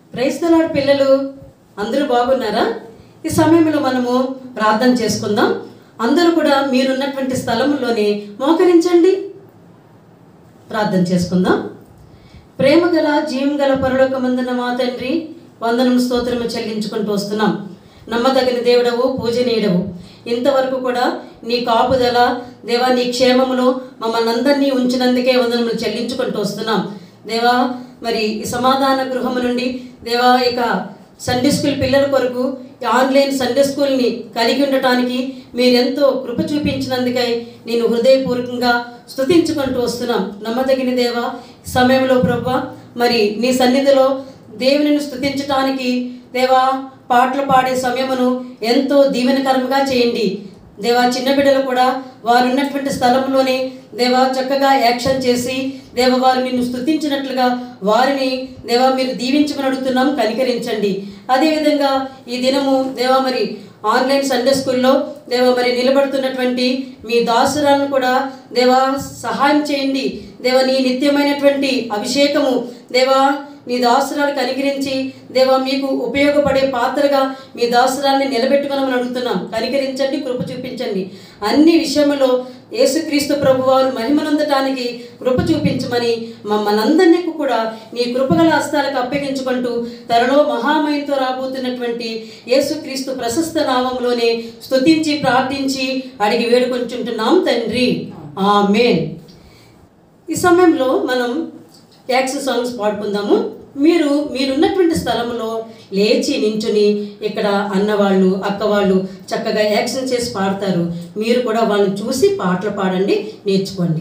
క్రైస్తలాడు పిల్లలు అందరూ బాగున్నారా ఈ సమయంలో మనము ప్రార్థన చేసుకుందాం అందరూ కూడా మీరున్నటువంటి స్థలంలోనే మోకరించండి ప్రార్థన చేసుకుందాం ప్రేమ గల జీవం గల పరలోకమందున మా తండ్రి వందనం స్తోత్రము చెల్లించుకుంటూ వస్తున్నాం నమ్మదగిన దేవుడవు పూజనీయుడవు ఇంతవరకు కూడా నీ కాపుదల దేవా నీ క్షేమములో మమ్మల్ని అందరినీ ఉంచినందుకే వందనములు చెల్లించుకుంటూ వస్తున్నాం దేవా మరి ఈ సమాధాన గృహము నుండి దేవా ఇక సండే స్కూల్ పిల్లల కొరకు ఈ ఆన్లైన్ సండే స్కూల్ని కలిగి ఉండటానికి మీరెంతో కృప చూపించినందుకై నేను హృదయపూర్వకంగా స్తుతించుకుంటూ వస్తున్నాం నమ్మదగిన దేవ ఈ సమయంలో ప్రభా మరి నీ సన్నిధిలో దేవునిని స్తుతించటానికి దేవా పాటలు పాడే సమయమును ఎంతో దీవెనకరంగా చేయండి దేవా చిన్న బిడ్డలు కూడా వారు ఉన్నటువంటి స్థలంలోనే దేవా చక్కగా యాక్షన్ చేసి దేవ వారు నిన్ను స్తుతించినట్లుగా వారిని దేవా మీరు దీవించమని అడుగుతున్నాం కనికరించండి అదేవిధంగా ఈ దినము దేవా మరి ఆన్లైన్ సండే స్కూల్లో దేవా మరి నిలబడుతున్నటువంటి మీ దాసురాలను కూడా దేవా సహాయం చేయండి దేవా నీ నిత్యమైనటువంటి అభిషేకము దేవా నీ దాసురాలకు అనుగ్రహించి దేవా మీకు ఉపయోగపడే పాత్రగా మీ దాసురాల్ని నిలబెట్టుకోమని అడుగుతున్నాం కనికరించండి కృప చూపించండి అన్ని విషయములో యేసుక్రీస్తు ప్రభు వారు మహిమనందటానికి కృప చూపించమని మమ్మల్ని అందరినీ కూడా నీ కృపగల హస్తాలకు అప్పగించుకుంటూ త్వరలో మహామయంతో రాబోతున్నటువంటి యేసుక్రీస్తు ప్రశస్త నామంలోనే స్తుతించి ప్రార్థించి అడిగి వేడుకొంచుంటున్నాం తండ్రి ఆమేన్ ఈ సమయంలో మనం యాక్స్ సాంగ్స్ పాడుకుందాము మీరు మీరున్నటువంటి స్థలంలో లేచి నించుని ఇక్కడ అన్నవాళ్ళు అక్కవాళ్ళు చక్కగా యాక్షన్ చేసి పాడతారు మీరు కూడా వాళ్ళని చూసి పాటలు పాడండి నేర్చుకోండి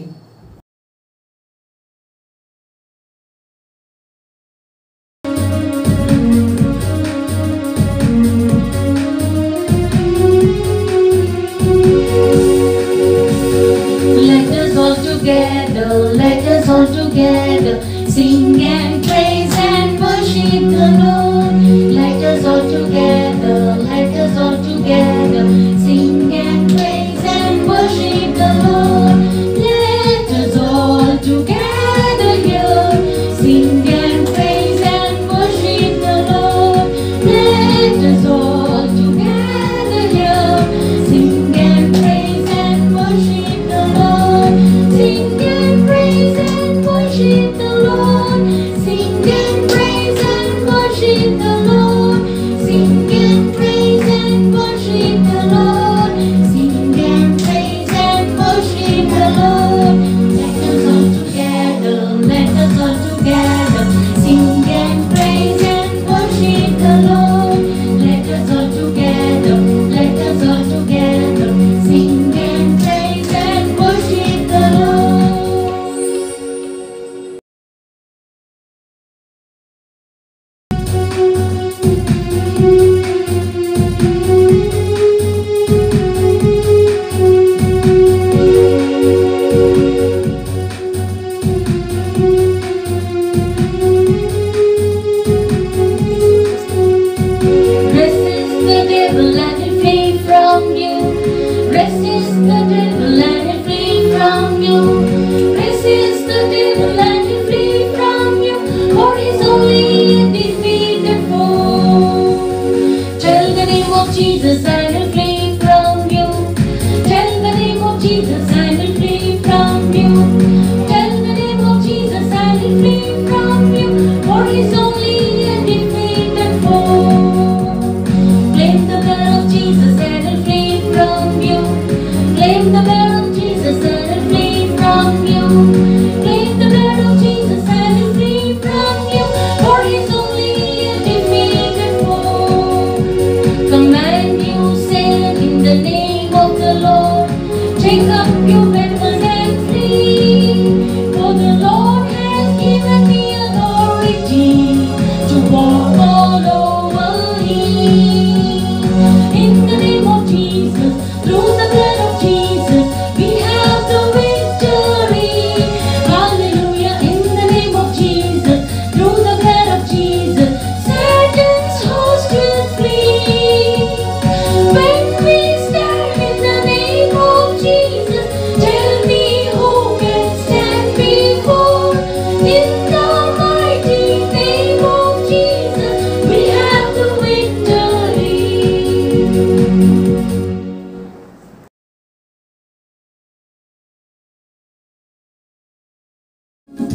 Let us all together, let us all together sing and praise and worship the Lord. Let us all together, let us all together sing and praise and worship the Lord. Let us all together here sing and praise and worship the Lord. Let us all together here sing and praise and worship the Lord. Sing and praise and worship the Lord. Sing and praise and worship the Lord. Sing and praise and worship the Lord. Sing and praise and worship the Lord. Let us all together, let us all together sing and praise and worship the Lord. Let us all together, let us all together sing and praise and worship the Lord. Resist the devil and he'll flee from you. Resist the devil and he'll flee from you. Resist the devil and he'll flee from you. For he's only a defeated foe. Tell the name of Jesus and he'll flee from you. Tell the name of Jesus and he'll flee from you. Tell the name of Jesus and he'll flee from you. For he's only a defeated foe. Claim the blood of Jesus and he'll flee from you. Claim the blood of Jesus and he'll flee from you. Claim the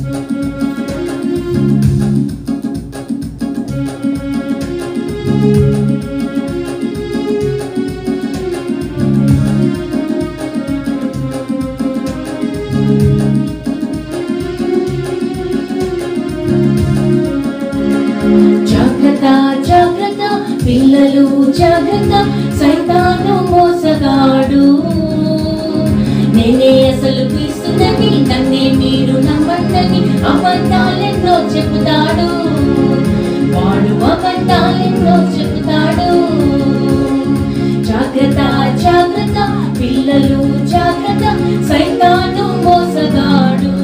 జాగ్రత్త జాగ్రత్త పిల్లలు జాగ్రత్త సైతాను మోసగాడు నేనే అసలు క్రీస్తునని నన్నే మీరు నమ్మండని అబద్ధాలెన్నో చెబుతాడు వాడు అబద్ధాలెన్నో చెబుతాడు జాగ్రత్త జాగ్రత్త పిల్లలు జాగ్రత్త సైతాను మోసగాడు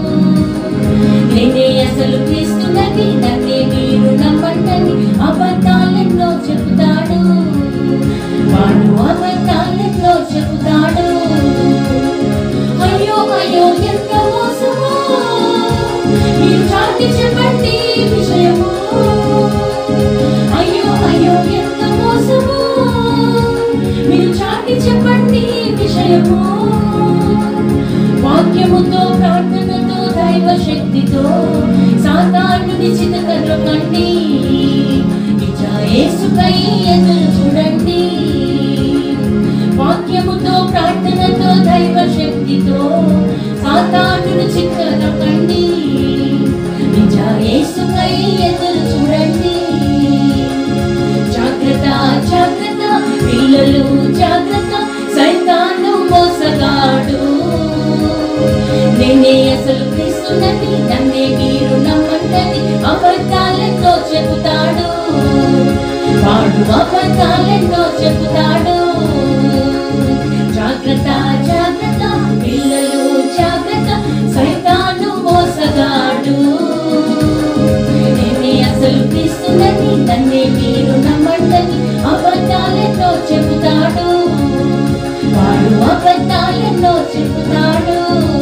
నేనే అసలు క్రీస్తునని నన్నే మీరు నమ్మండని అబద్ధాలెన్నో చెబుతాడు వాడు అబద్ధాలెన్నో చెబుతాడు అయ్యో అయ్యో ఎంత మోసమో మీరు చాటి చెప్పండి ఈ విషయము అయ్యో అయ్యో ఎంత మోసమో మీరు చాటి చెప్పండి ఈ విషయము వాక్యముతో ప్రార్థనతో దైవ శక్తితో సాతానుని చితకరకండి నిజాయేసుకై ఎదురు చూడండి వాక్యముతో ప్రార్థనతో దైవ శక్తితో సాతానుని చితకరకండి నిజాయేసుకై ఎదురు చూడండి జాగ్రత్త జాగ్రత్త పిల్లలు జాగ్రత్త సైతాను మోసగాడు నేనే అసలు క్రీస్తునని నన్నే మీరు నమ్మండని అబద్ధాలెన్నో చెబుతాడు వాడు అబద్ధాలెన్నో చెబుతాడు జాగ్రత్త జాగ్రత్త పిల్లలు జాగ్రత్త సైతాను మోసగాడు నేనే అసలు క్రీస్తునని నన్నే మీరు నమ్మండని అబద్ధాలెన్నో చెబుతాడు వాడు అబద్ధాలెన్నో చెబుతాడు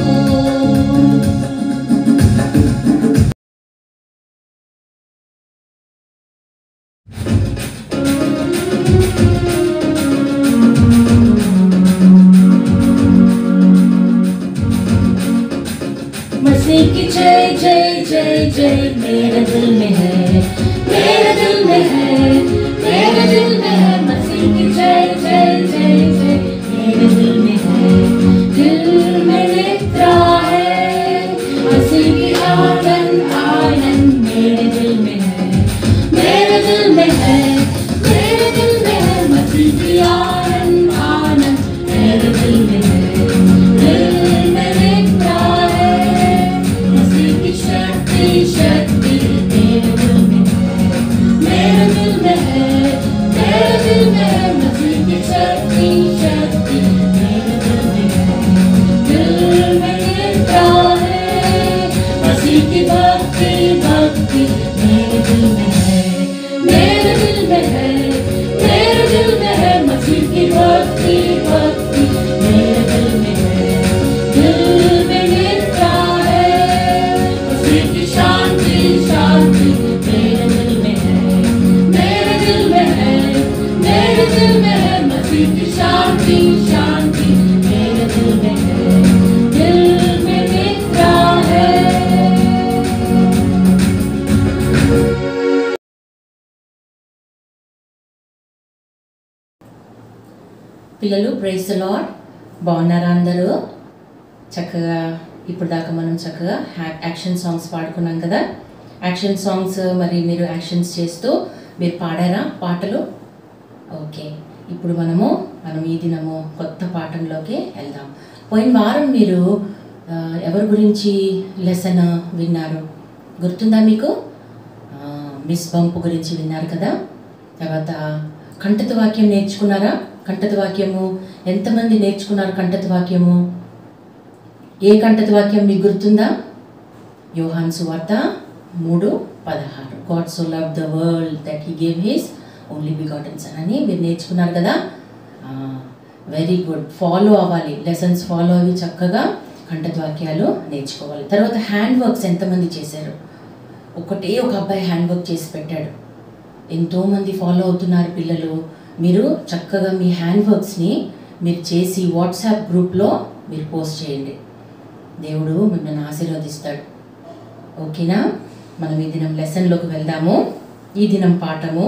मसीह की जय जय जय जय मेरे दिल में है मेरे दिल में है मेरे दिल में है मसीह की जय जय जय जय मेरे दिल में है दिल में निद्रा है मसीह की आनंद आनंद मेरे दिल में है मेरे दिल में है मेरे दिल में है मसीह की आनंद आनंद मेरे दिल में है दिल में निद्रा है मसीह की शक्ति शक्ति मेरे दिल में है मेरे दिल में है मेरे दिल में है मसीह की शक्ति शक्ति मेरे दिल में है दिल में निद्रा है मसीह की भक्ति भक्ति मेरे दिल में है मेरे दिल में है मेरे दिल में है मसीह की भक्ति भक्ति मेरे दिल में है दिल में निद्रा है मसीह की शांति शांति मेरे दिल में है मेरे दिल में है मेरे दिल में है मसीह की शांति शांति मेरे दिल में है दिल में निद्रा है పిల్లలు ప్రైజ్ లాడ్ బాగున్నారా అందరూ చక్కగా ఇప్పుడు దాకా మనం చక్కగా హ్యా- యాక్షన్ సాంగ్స్ పాడుకున్నాం కదా యాక్షన్ సాంగ్స్ మరి మీరు యాక్షన్స్ చేస్తూ మీరు పాడారా పాటలు ఓకే ఇప్పుడు మనము మనం ఈ దినము కొత్త పాఠంలోకి వెళ్దాం పోయిన వారం మీరు ఆ, ఎవరి గురించి లెసన్ విన్నారు గుర్తుందా మీకు ఆ, మిస్ బంపు గురించి విన్నారు కదా తర్వాత కంఠత వాక్యం నేర్చుకున్నారా కంఠత వాక్యము ఎంతమంది నేర్చుకున్నారు కంఠత వాక్యము ఏ కంఠత వాక్యం మీకు గుర్తుందా యోహాన్ సువార్త మూడు పదహారు God so love the world that he gave his only begotten son అని మీరు నేర్చుకున్నారు కదా వెరీ గుడ్ ఫాలో అవ్వాలి లెసన్స్ ఫాలో అవి చక్కగా కంఠత వాక్యాలు నేర్చుకోవాలి తర్వాత హ్యాండ్ వర్క్స్ ఎంతమంది చేశారు ఒకటే ఒక అబ్బాయి హ్యాండ్ వర్క్ చేసి పెట్టాడు ఎంతోమంది ఫాలో అవుతున్నారు పిల్లలు మీరు చక్కగా మీ హ్యాండ్ వర్క్స్ని మీరు చేసి వాట్సాప్ గ్రూప్లో మీరు పోస్ట్ చేయండి దేవుడు మిమ్మల్ని ఆశీర్వదిస్తాడు ఓకేనా మనం ఈ దినం లెసన్లోకి వెళ్దాము ఈ దినం పాఠము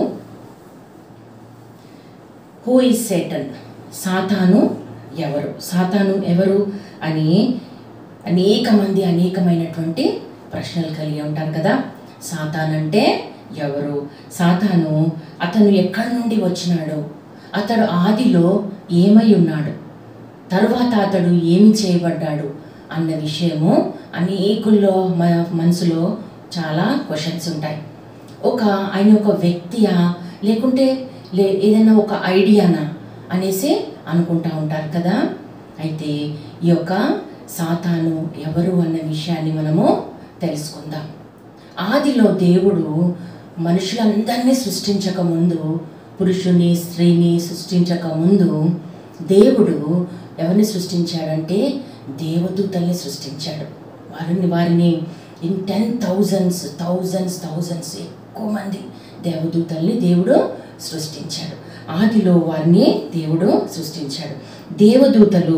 హూ ఈజ్ సేటన్ సాతాను ఎవరు సాతాను ఎవరు అని అనేక మంది అనేకమైనటువంటి ప్రశ్నలు కలిగి ఉంటారు కదా సాతాన్ అంటే ఎవరు సాతాను అతను ఎక్కడి నుండి వచ్చినాడు అతడు ఆదిలో ఏమై ఉన్నాడు తరువాత అతడు ఏమి చేయబడ్డాడు అన్న విషయము అనేకుల్లో మన మనసులో చాలా క్వశ్చన్స్ ఉంటాయి ఒక ఆయన ఒక వ్యక్తియా లేకుంటే లే ఏదైనా ఒక ఐడియానా అనేసి అనుకుంటా ఉంటారు కదా అయితే ఈ యొక్క సాతాను ఎవరు అన్న విషయాన్ని మనము తెలుసుకుందాం ఆదిలో దేవుడు మనుషులందరినీ సృష్టించక ముందు పురుషుని స్త్రీని సృష్టించక ముందు దేవుడు ఎవరిని సృష్టించాడంటే దేవదూతల్ని సృష్టించాడు వారిని వారిని in ten thousands thousands thousands ఎక్కువ మంది దేవదూతల్ని దేవుడు సృష్టించాడు ఆదిలో వారిని దేవుడు సృష్టించాడు దేవదూతలు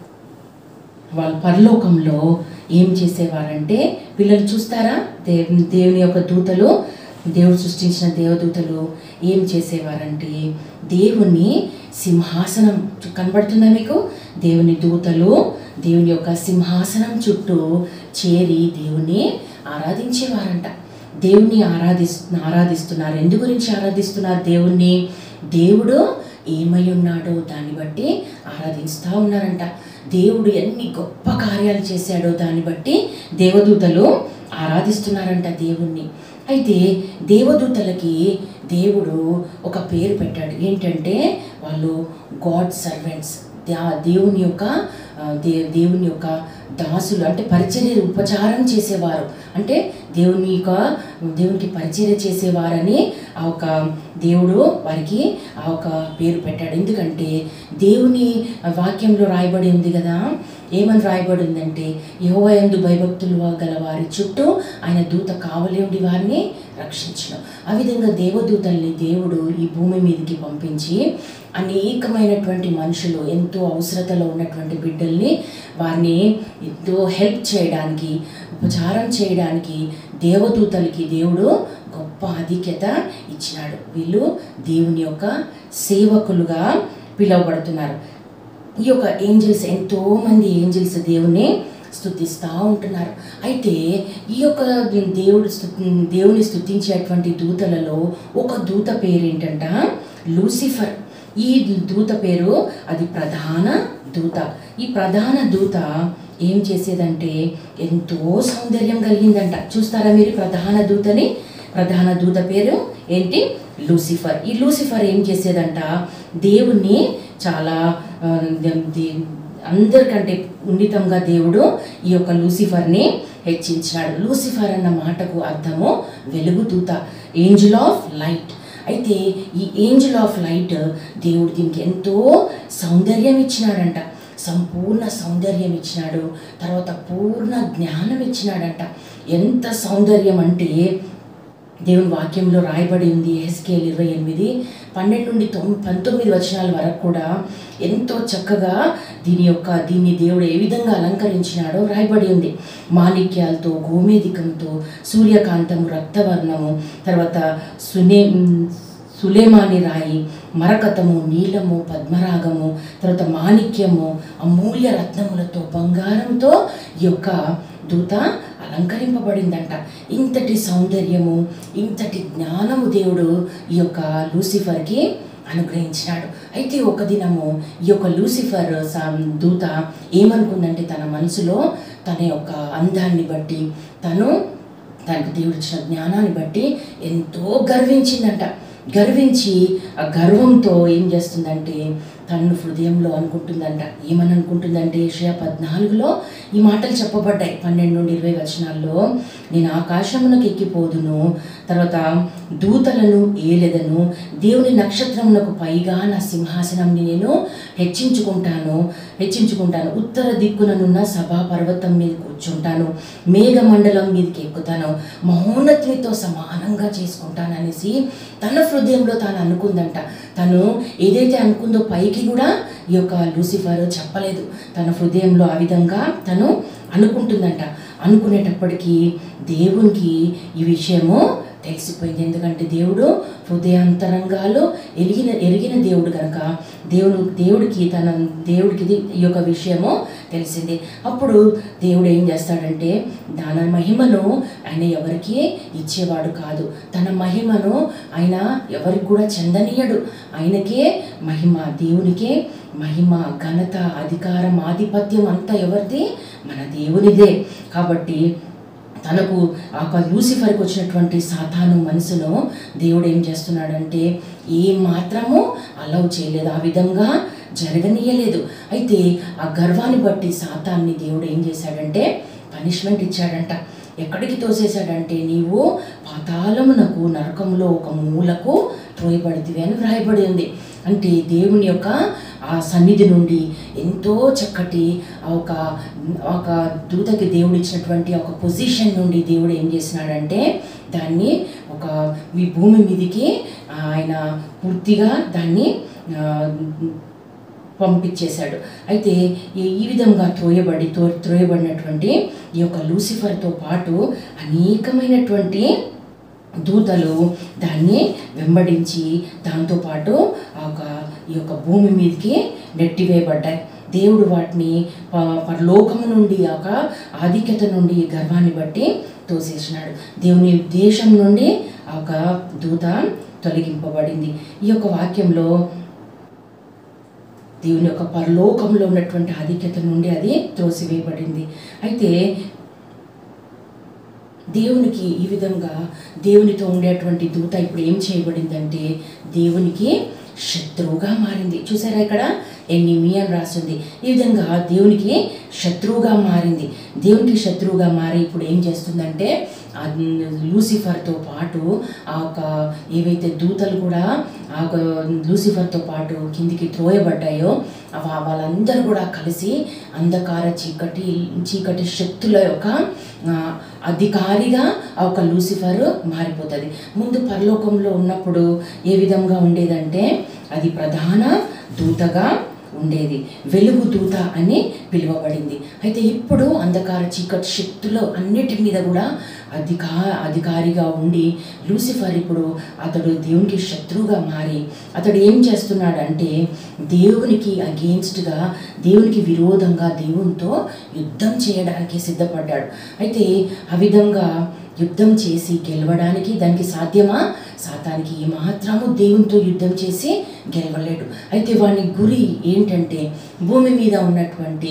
వాళ్ళ పరలోకంలో ఏం చేసేవారంటే పిల్లలు చూస్తారా దేవు దేవుని యొక్క దూతలు దేవుడు సృష్టించిన దేవదూతలు ఏం చేసేవారంటే దేవుని సింహాసనం చు- కనబడుతుందా మీకు దేవుని దూతలు దేవుని యొక్క సింహాసనం చుట్టూ చేరి దేవుని ఆరాధించేవారంట దేవుని ఆరాధిస్ ఆరాధిస్తున్నారు ఎందు గురించి ఆరాధిస్తున్నారు దేవుణ్ణి దేవుడు ఏమై ఉన్నాడో దాన్ని బట్టి ఆరాధిస్తూ ఉన్నారంట దేవుడు ఎన్ని గొప్ప కార్యాలు చేశాడో దాన్ని బట్టి దేవదూతలు ఆరాధిస్తున్నారంట దేవుణ్ణి అయితే దేవదూతలకి దేవుడు ఒక పేరు పెట్టాడు ఏంటంటే వాళ్ళు గాడ్ సర్వెంట్స్ దేవుని యొక్క ఆ, దే దేవుని యొక్క దాసులు అంటే పరిచర్య ఉపచారం చేసేవారు అంటే దేవుని యొక్క దేవునికి పరిచర్య చేసేవారని ఆ ఒక దేవుడు వారికి ఆ ఒక పేరు పెట్టాడు ఎందుకంటే దేవుని వాక్యంలో రాయబడి ఉంది కదా ఏమని రాయబడి ఉందంటే యహోవయందు భయభక్తులు గల వారి చుట్టూ ఆయన దూత కావలి ఉండి వారిని రక్షించడం ఆ విధంగా దేవదూతల్ని దేవుడు ఈ భూమి మీదకి పంపించి అనేకమైనటువంటి మనుషులు ఎంతో అవసరతలో ఉన్నటువంటి బిడ్డల్ని వారిని ఎంతో హెల్ప్ చేయడానికి ఉపచారం చేయడానికి దేవదూతలకి దేవుడు గొప్ప ఆధిక్యత ఇచ్చినాడు వీళ్ళు దేవుని యొక్క సేవకులుగా పిలువబడుతున్నారు ఈ యొక్క ఏంజల్స్ ఎంతో మంది ఏంజల్స్ దేవుని స్తుతిస్తూ ఉంటున్నారు అయితే ఈ యొక్క దేవుడు స్తు దేవుని స్తుతించేటువంటి దూతలలో ఒక దూత పేరు ఏంటంట లూసిఫర్ ఈ దూత పేరు అది ప్రధాన దూత ఈ ప్రధాన దూత ఏం చేసేదంటే ఎంతో సౌందర్యం కలిగిందంట చూస్తారా మీరు ప్రధాన దూతని ప్రధాన దూత పేరు ఏంటి లూసిఫర్ ఈ లూసిఫర్ ఏం చేసేదంట దేవుణ్ణి చాలా ఆ, ది- అందరికంటే ఉన్నతంగా దేవుడు ఈ యొక్క లూసిఫర్ని హెచ్చించాడు లూసిఫర్ అన్న మాటకు అర్థము వెలుగు దూత ఏంజల్ ఆఫ్ లైట్ అయితే ఈ ఏంజల్ ఆఫ్ లైట్ దేవుడు దీనికి ఎంతో సౌందర్యం ఇచ్చినాడంట సంపూర్ణ సౌందర్యం ఇచ్చినాడు తర్వాత పూర్ణ జ్ఞానం ఇచ్చినాడంట ఎంత సౌందర్యం అంటే దేవుని వాక్యంలో రాయబడి ఉంది ఎస్కేల్ ఇరవై ఎనిమిది పన్నెండు నుండి తొమ్ పంతొమ్మిది వచనాల వరకు కూడా ఎంతో చక్కగా దీని యొక్క దీన్ని దేవుడు ఏ విధంగా అలంకరించినాడో రాయబడి ఉంది మాణిక్యాలతో గోమేధికంతో సూర్యకాంతము రక్తవర్ణము తర్వాత సునే సులేమాని రాయి మరకతము నీలము పద్మరాగము తర్వాత మాణిక్యము అమూల్య రత్నములతో బంగారంతో ఈ యొక్క దూత అలంకరింపబడిందంట ఇంతటి సౌందర్యము ఇంతటి జ్ఞానము దేవుడు ఈ యొక్క లూసిఫర్కి అనుగ్రహించినాడు అయితే ఒక దినము ఈ యొక్క లూసిఫర్ సా- దూత ఏమనుకుందంటే తన మనసులో తన యొక్క అందాన్ని బట్టి తను తనకు దేవుడు ఇచ్చిన జ్ఞానాన్ని బట్టి ఎంతో గర్వించిందంట గర్వించి ఆ గర్వంతో ఏం చేస్తుందంటే తను హృదయంలో అనుకుంటుందంట ఏమని అనుకుంటుందంటే ఏషియా పద్నాలుగులో ఈ మాటలు చెప్పబడ్డాయి పన్నెండు నుండి ఇరవై వచనాల్లో నేను ఆకాశమునకు ఎక్కిపోదును తర్వాత దూతలను ఏలెదను దేవుని నక్షత్రమునకు పైగా నా సింహాసనంని నేను హెచ్చించుకుంటాను హెచ్చించుకుంటాను ఉత్తర దిక్కుననున్న సభా పర్వతం మీద కూర్చుంటాను మేఘమండలం మీదకి ఎక్కుతాను మహోన్నతునితో సమానంగా చేసుకుంటాను అనేసి తన హృదయంలో తాను అనుకుందంట తను ఏదైతే అనుకుందో పైకి కూడా ఈ యొక్క లూసిఫర్ చెప్పలేదు తన హృదయంలో ఆ విధంగా తను అనుకుంటుందంట అనుకునేటప్పటికీ దేవునికి ఈ విషయము తెలిసిపోయింది ఎందుకంటే దేవుడు హృదయాంతరంగాలు ఎరిగిన ఎరిగిన దేవుడు కనుక దేవుడు దేవుడికి తన దేవుడికి ఇది ఈ యొక్క విషయము తెలిసింది అప్పుడు దేవుడు ఏం చేస్తాడంటే తన మహిమను ఆయన ఎవరికి ఇచ్చేవాడు కాదు తన మహిమను ఆయన ఎవరికి కూడా చెందనీయడు ఆయనకే మహిమ దేవునికే మహిమ ఘనత అధికారం ఆధిపత్యం అంతా ఎవరిది మన దేవునిదే కాబట్టి తనకు ఆ యొక్క లూసిఫర్కి వచ్చినటువంటి సాతాను మనసును దేవుడు ఏం చేస్తున్నాడంటే ఏ మాత్రము అలౌ చేయలేదు ఆ విధంగా జరగనీయలేదు అయితే ఆ గర్వాన్ని బట్టి సాతాన్ని దేవుడు ఏం చేశాడంటే పనిష్మెంట్ ఇచ్చాడంట ఎక్కడికి తోసేశాడంటే నీవు పాతాళమునకు నరకంలో ఒక మూలకు త్రోయబడితివి అని వ్రాయబడి ఉంది అంటే దేవుని యొక్క ఆ సన్నిధి నుండి ఎంతో చక్కటి ఆ ఒక ఒక దూతకి దేవుడు ఇచ్చినటువంటి ఒక పొజిషన్ నుండి దేవుడు ఏం చేసినాడంటే దాన్ని ఒక ఈ భూమి మీదికి ఆయన పూర్తిగా దాన్ని ఆ, పంపించేశాడు అయితే ఈ- ఈ విధంగా త్రోయబడి తో త్రోయబడినటువంటి ఈ యొక్క లూసిఫర్తో పాటు అనేకమైనటువంటి దూతలు దాన్ని వెంబడించి దాంతోపాటు ఆ యొక్క ఈ యొక్క భూమి మీదకి నెట్టివేయబడ్డాయి దేవుడు వాటిని ప- పరలోకము నుండి ఆ యొక్క ఆధిక్యత నుండి గర్వాన్ని బట్టి తోసేసినాడు దేవుని దేశం నుండి ఆ యొక్క దూత తొలగింపబడింది ఈ యొక్క వాక్యంలో దేవుని యొక్క పరలోకంలో ఉన్నటువంటి ఆధిక్యత నుండి అది త్రోసివేయబడింది అయితే దేవునికి ఈ విధంగా దేవునితో ఉండేటువంటి దూత ఇప్పుడు ఏం చేయబడిందంటే దేవునికి శత్రువుగా మారింది చూసారా ఇక్కడ ఎన్నిమి అని రాస్తుంది ఈ విధంగా దేవునికి శత్రువుగా మారింది దేవునికి శత్రువుగా మారి ఇప్పుడు ఏం చేస్తుందంటే ఆ లూసిఫర్తో పాటు ఆ యొక్క ఏవైతే దూతలు కూడా ఆ యొక్క లూసిఫర్తో పాటు కిందికి త్రోయబడ్డాయో అవ- వాళ్ళందరూ కూడా కలిసి అంధకార చీకటి చీకటి శక్తుల యొక్క ఆ, అధికారిగా ఆ ఒక లూసిఫర్ మారిపోతుంది ముందు పరలోకంలో ఉన్నప్పుడు ఏ విధంగా ఉండేదంటే అది ప్రధాన దూతగా ఉండేది వెలుగు దూత అని పిలువబడింది అయితే ఇప్పుడు అంధకార చీకటి శక్తులు అన్నిటి మీద కూడా అధికా అధికారిగా ఉండి లూసిఫర్ ఇప్పుడు అతడు దేవునికి శత్రువుగా మారి అతడు ఏం చేస్తున్నాడంటే దేవునికి అగేన్స్ట్గా దేవునికి విరోధంగా దేవునితో యుద్ధం చేయడానికి సిద్ధపడ్డాడు అయితే ఆ విధంగా యుద్ధం చేసి గెలవడానికి దానికి సాధ్యమా సాతానికి ఏమాత్రము దేవునితో యుద్ధం చేసి గెలవలేడు అయితే వాని గురి ఏంటంటే భూమి మీద ఉన్నటువంటి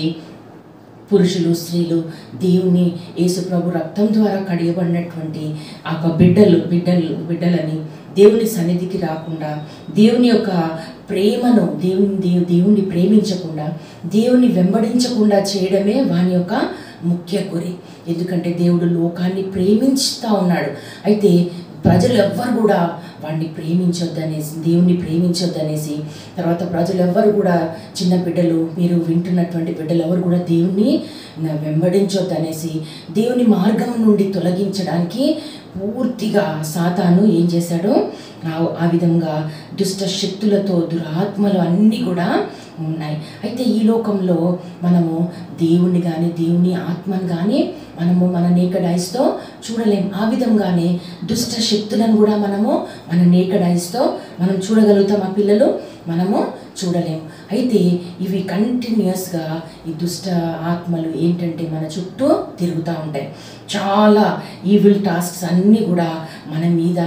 పురుషులు స్త్రీలు దేవుని యేసుప్రభు రక్తం ద్వారా కడిగబడినటువంటి ఆ యొక్క బిడ్డలు బిడ్డలు బిడ్డలని దేవుని సన్నిధికి రాకుండా దేవుని యొక్క ప్రేమను దేవుని దేవు దేవుణ్ణి ప్రేమించకుండా దేవుని వెంబడించకుండా చేయడమే వాని యొక్క ముఖ్య గురి ఎందుకంటే దేవుడు లోకాన్ని ప్రేమించుతా ఉన్నాడు అయితే ప్రజలు ఎవ్వరు కూడా వాడిని ప్రేమించొద్దనేసి దేవుణ్ణి ప్రేమించొద్దనేసి తర్వాత ప్రజలు ఎవ్వరు కూడా చిన్న బిడ్డలు మీరు వింటున్నటువంటి బిడ్డలు ఎవరు కూడా దేవుణ్ణి న- వెంబడించొద్దనేసి దేవుని మార్గం నుండి తొలగించడానికి పూర్తిగా సాతాను ఏం చేశాడు ఆ- ఆ విధంగా దుష్ట శక్తులతో దురాత్మలు అన్నీ కూడా ఉన్నాయి అయితే ఈ లోకంలో మనము దేవుణ్ణి కానీ దేవుని ఆత్మను కానీ మనము మన నేకడ్ ఐస్తో చూడలేం ఆ విధంగానే దుష్ట శక్తులను కూడా మనము మన నేకడ్ ఐస్తో మనం చూడగలుగుతాం ఆ పిల్లలు మనము చూడలేము అయితే ఇవి కంటిన్యూస్గా ఈ దుష్ట ఆత్మలు ఏంటంటే మన చుట్టూ తిరుగుతూ ఉంటాయి చాలా ఈవిల్ టాస్క్స్ అన్నీ కూడా మన మీద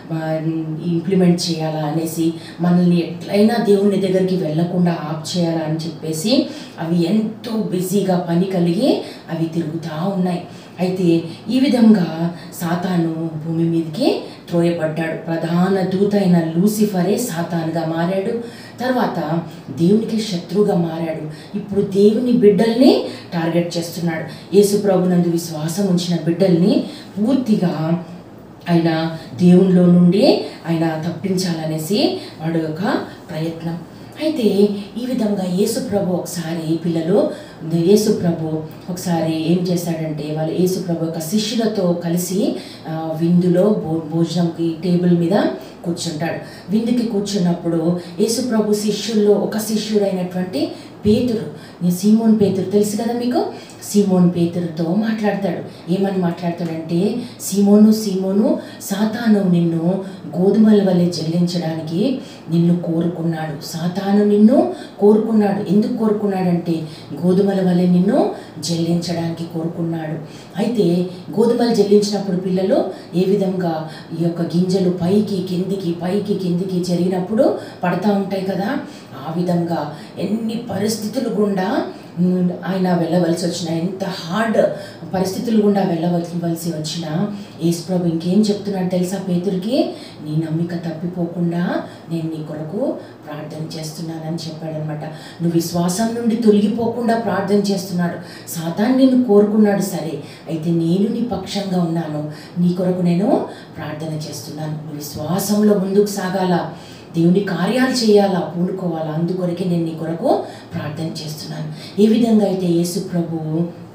ఇంప్లిమెంట్ చేయాలా అనేసి మనల్ని ఎట్లయినా దేవుని దగ్గరికి వెళ్ళకుండా ఆప్ చేయాలా అని చెప్పేసి అవి ఎంతో బిజీగా పని కలిగి అవి తిరుగుతూ ఉన్నాయి అయితే ఈ విధంగా సాతాను భూమి మీదకి త్రోయబడ్డాడు ప్రధాన దూత అయిన లూసిఫరే సాతానుగా మారాడు తర్వాత దేవునికి శత్రువుగా మారాడు ఇప్పుడు దేవుని బిడ్డల్ని టార్గెట్ చేస్తున్నాడు యేసు ప్రభునందు విశ్వాసం ఉంచిన బిడ్డల్ని పూర్తిగా ఆయన దేవునిలో నుండి ఆయన తప్పించాలనేసి వాడు యొక్క ప్రయత్నం అయితే ఈ విధంగా యేసు ప్రభు ఒకసారి పిల్లలు యేసు ప్రభు ఒకసారి ఏం చేశాడంటే వాళ్ళు యేసు ప్రభు యొక్క శిష్యులతో కలిసి ఆ, విందులో భో భోజనంకి టేబుల్ మీద కూర్చుంటాడు విందుకి కూర్చున్నప్పుడు యేసు ప్రభు శిష్యుల్లో ఒక శిష్యుడైనటువంటి పేతురు నీ సీమోన్ పేతురు తెలుసు కదా మీకు సీమోన్ పేతురుతో మాట్లాడతాడు ఏమని మాట్లాడతాడంటే సీమోను సీమోను సాతాను నిన్ను గోధుమల వలె జల్లించడానికి నిన్ను కోరుకున్నాడు సాతాను నిన్ను కోరుకున్నాడు ఎందుకు కోరుకున్నాడంటే గోధుమల వలె నిన్ను జల్లించడానికి కోరుకున్నాడు అయితే గోధుమలు జల్లించినప్పుడు పిల్లలు ఏ విధంగా ఈ యొక్క గింజలు పైకి కిందికి పైకి కిందికి జరిగినప్పుడు పడతా ఉంటాయి కదా ఆ విధంగా ఎన్ని పరిస్థితులు గుండా ఉమ్, ఆయన వెళ్ళవలసి వచ్చిన ఎంత హార్డ్ పరిస్థితులు గుండా వెళ్ళవలసి వచ్చిన యేసుప్రభు ఇంకేం చెప్తున్నాడు తెలుసా పేతురికి నీ నమ్మిక తప్పిపోకుండా నేను నీ కొరకు ప్రార్థన చేస్తున్నానని చెప్పాడనమాట నువ్వు విశ్వాసం నుండి తొలగిపోకుండా ప్రార్థన చేస్తున్నాడు సాతాన్ నిన్ను కోరుకున్నాడు సరే అయితే నేను నీ పక్షంగా ఉన్నాను నీ కొరకు నేను ప్రార్థన చేస్తున్నాను నువ్వు విశ్వాసంలో ముందుకు సాగాల దేవుని కార్యాలు చేయాలా పూనుకోవాలా అందుకొరకే నేను నీ కొరకు ప్రార్థన చేస్తున్నాను ఏ విధంగా అయితే యేసు ప్రభువు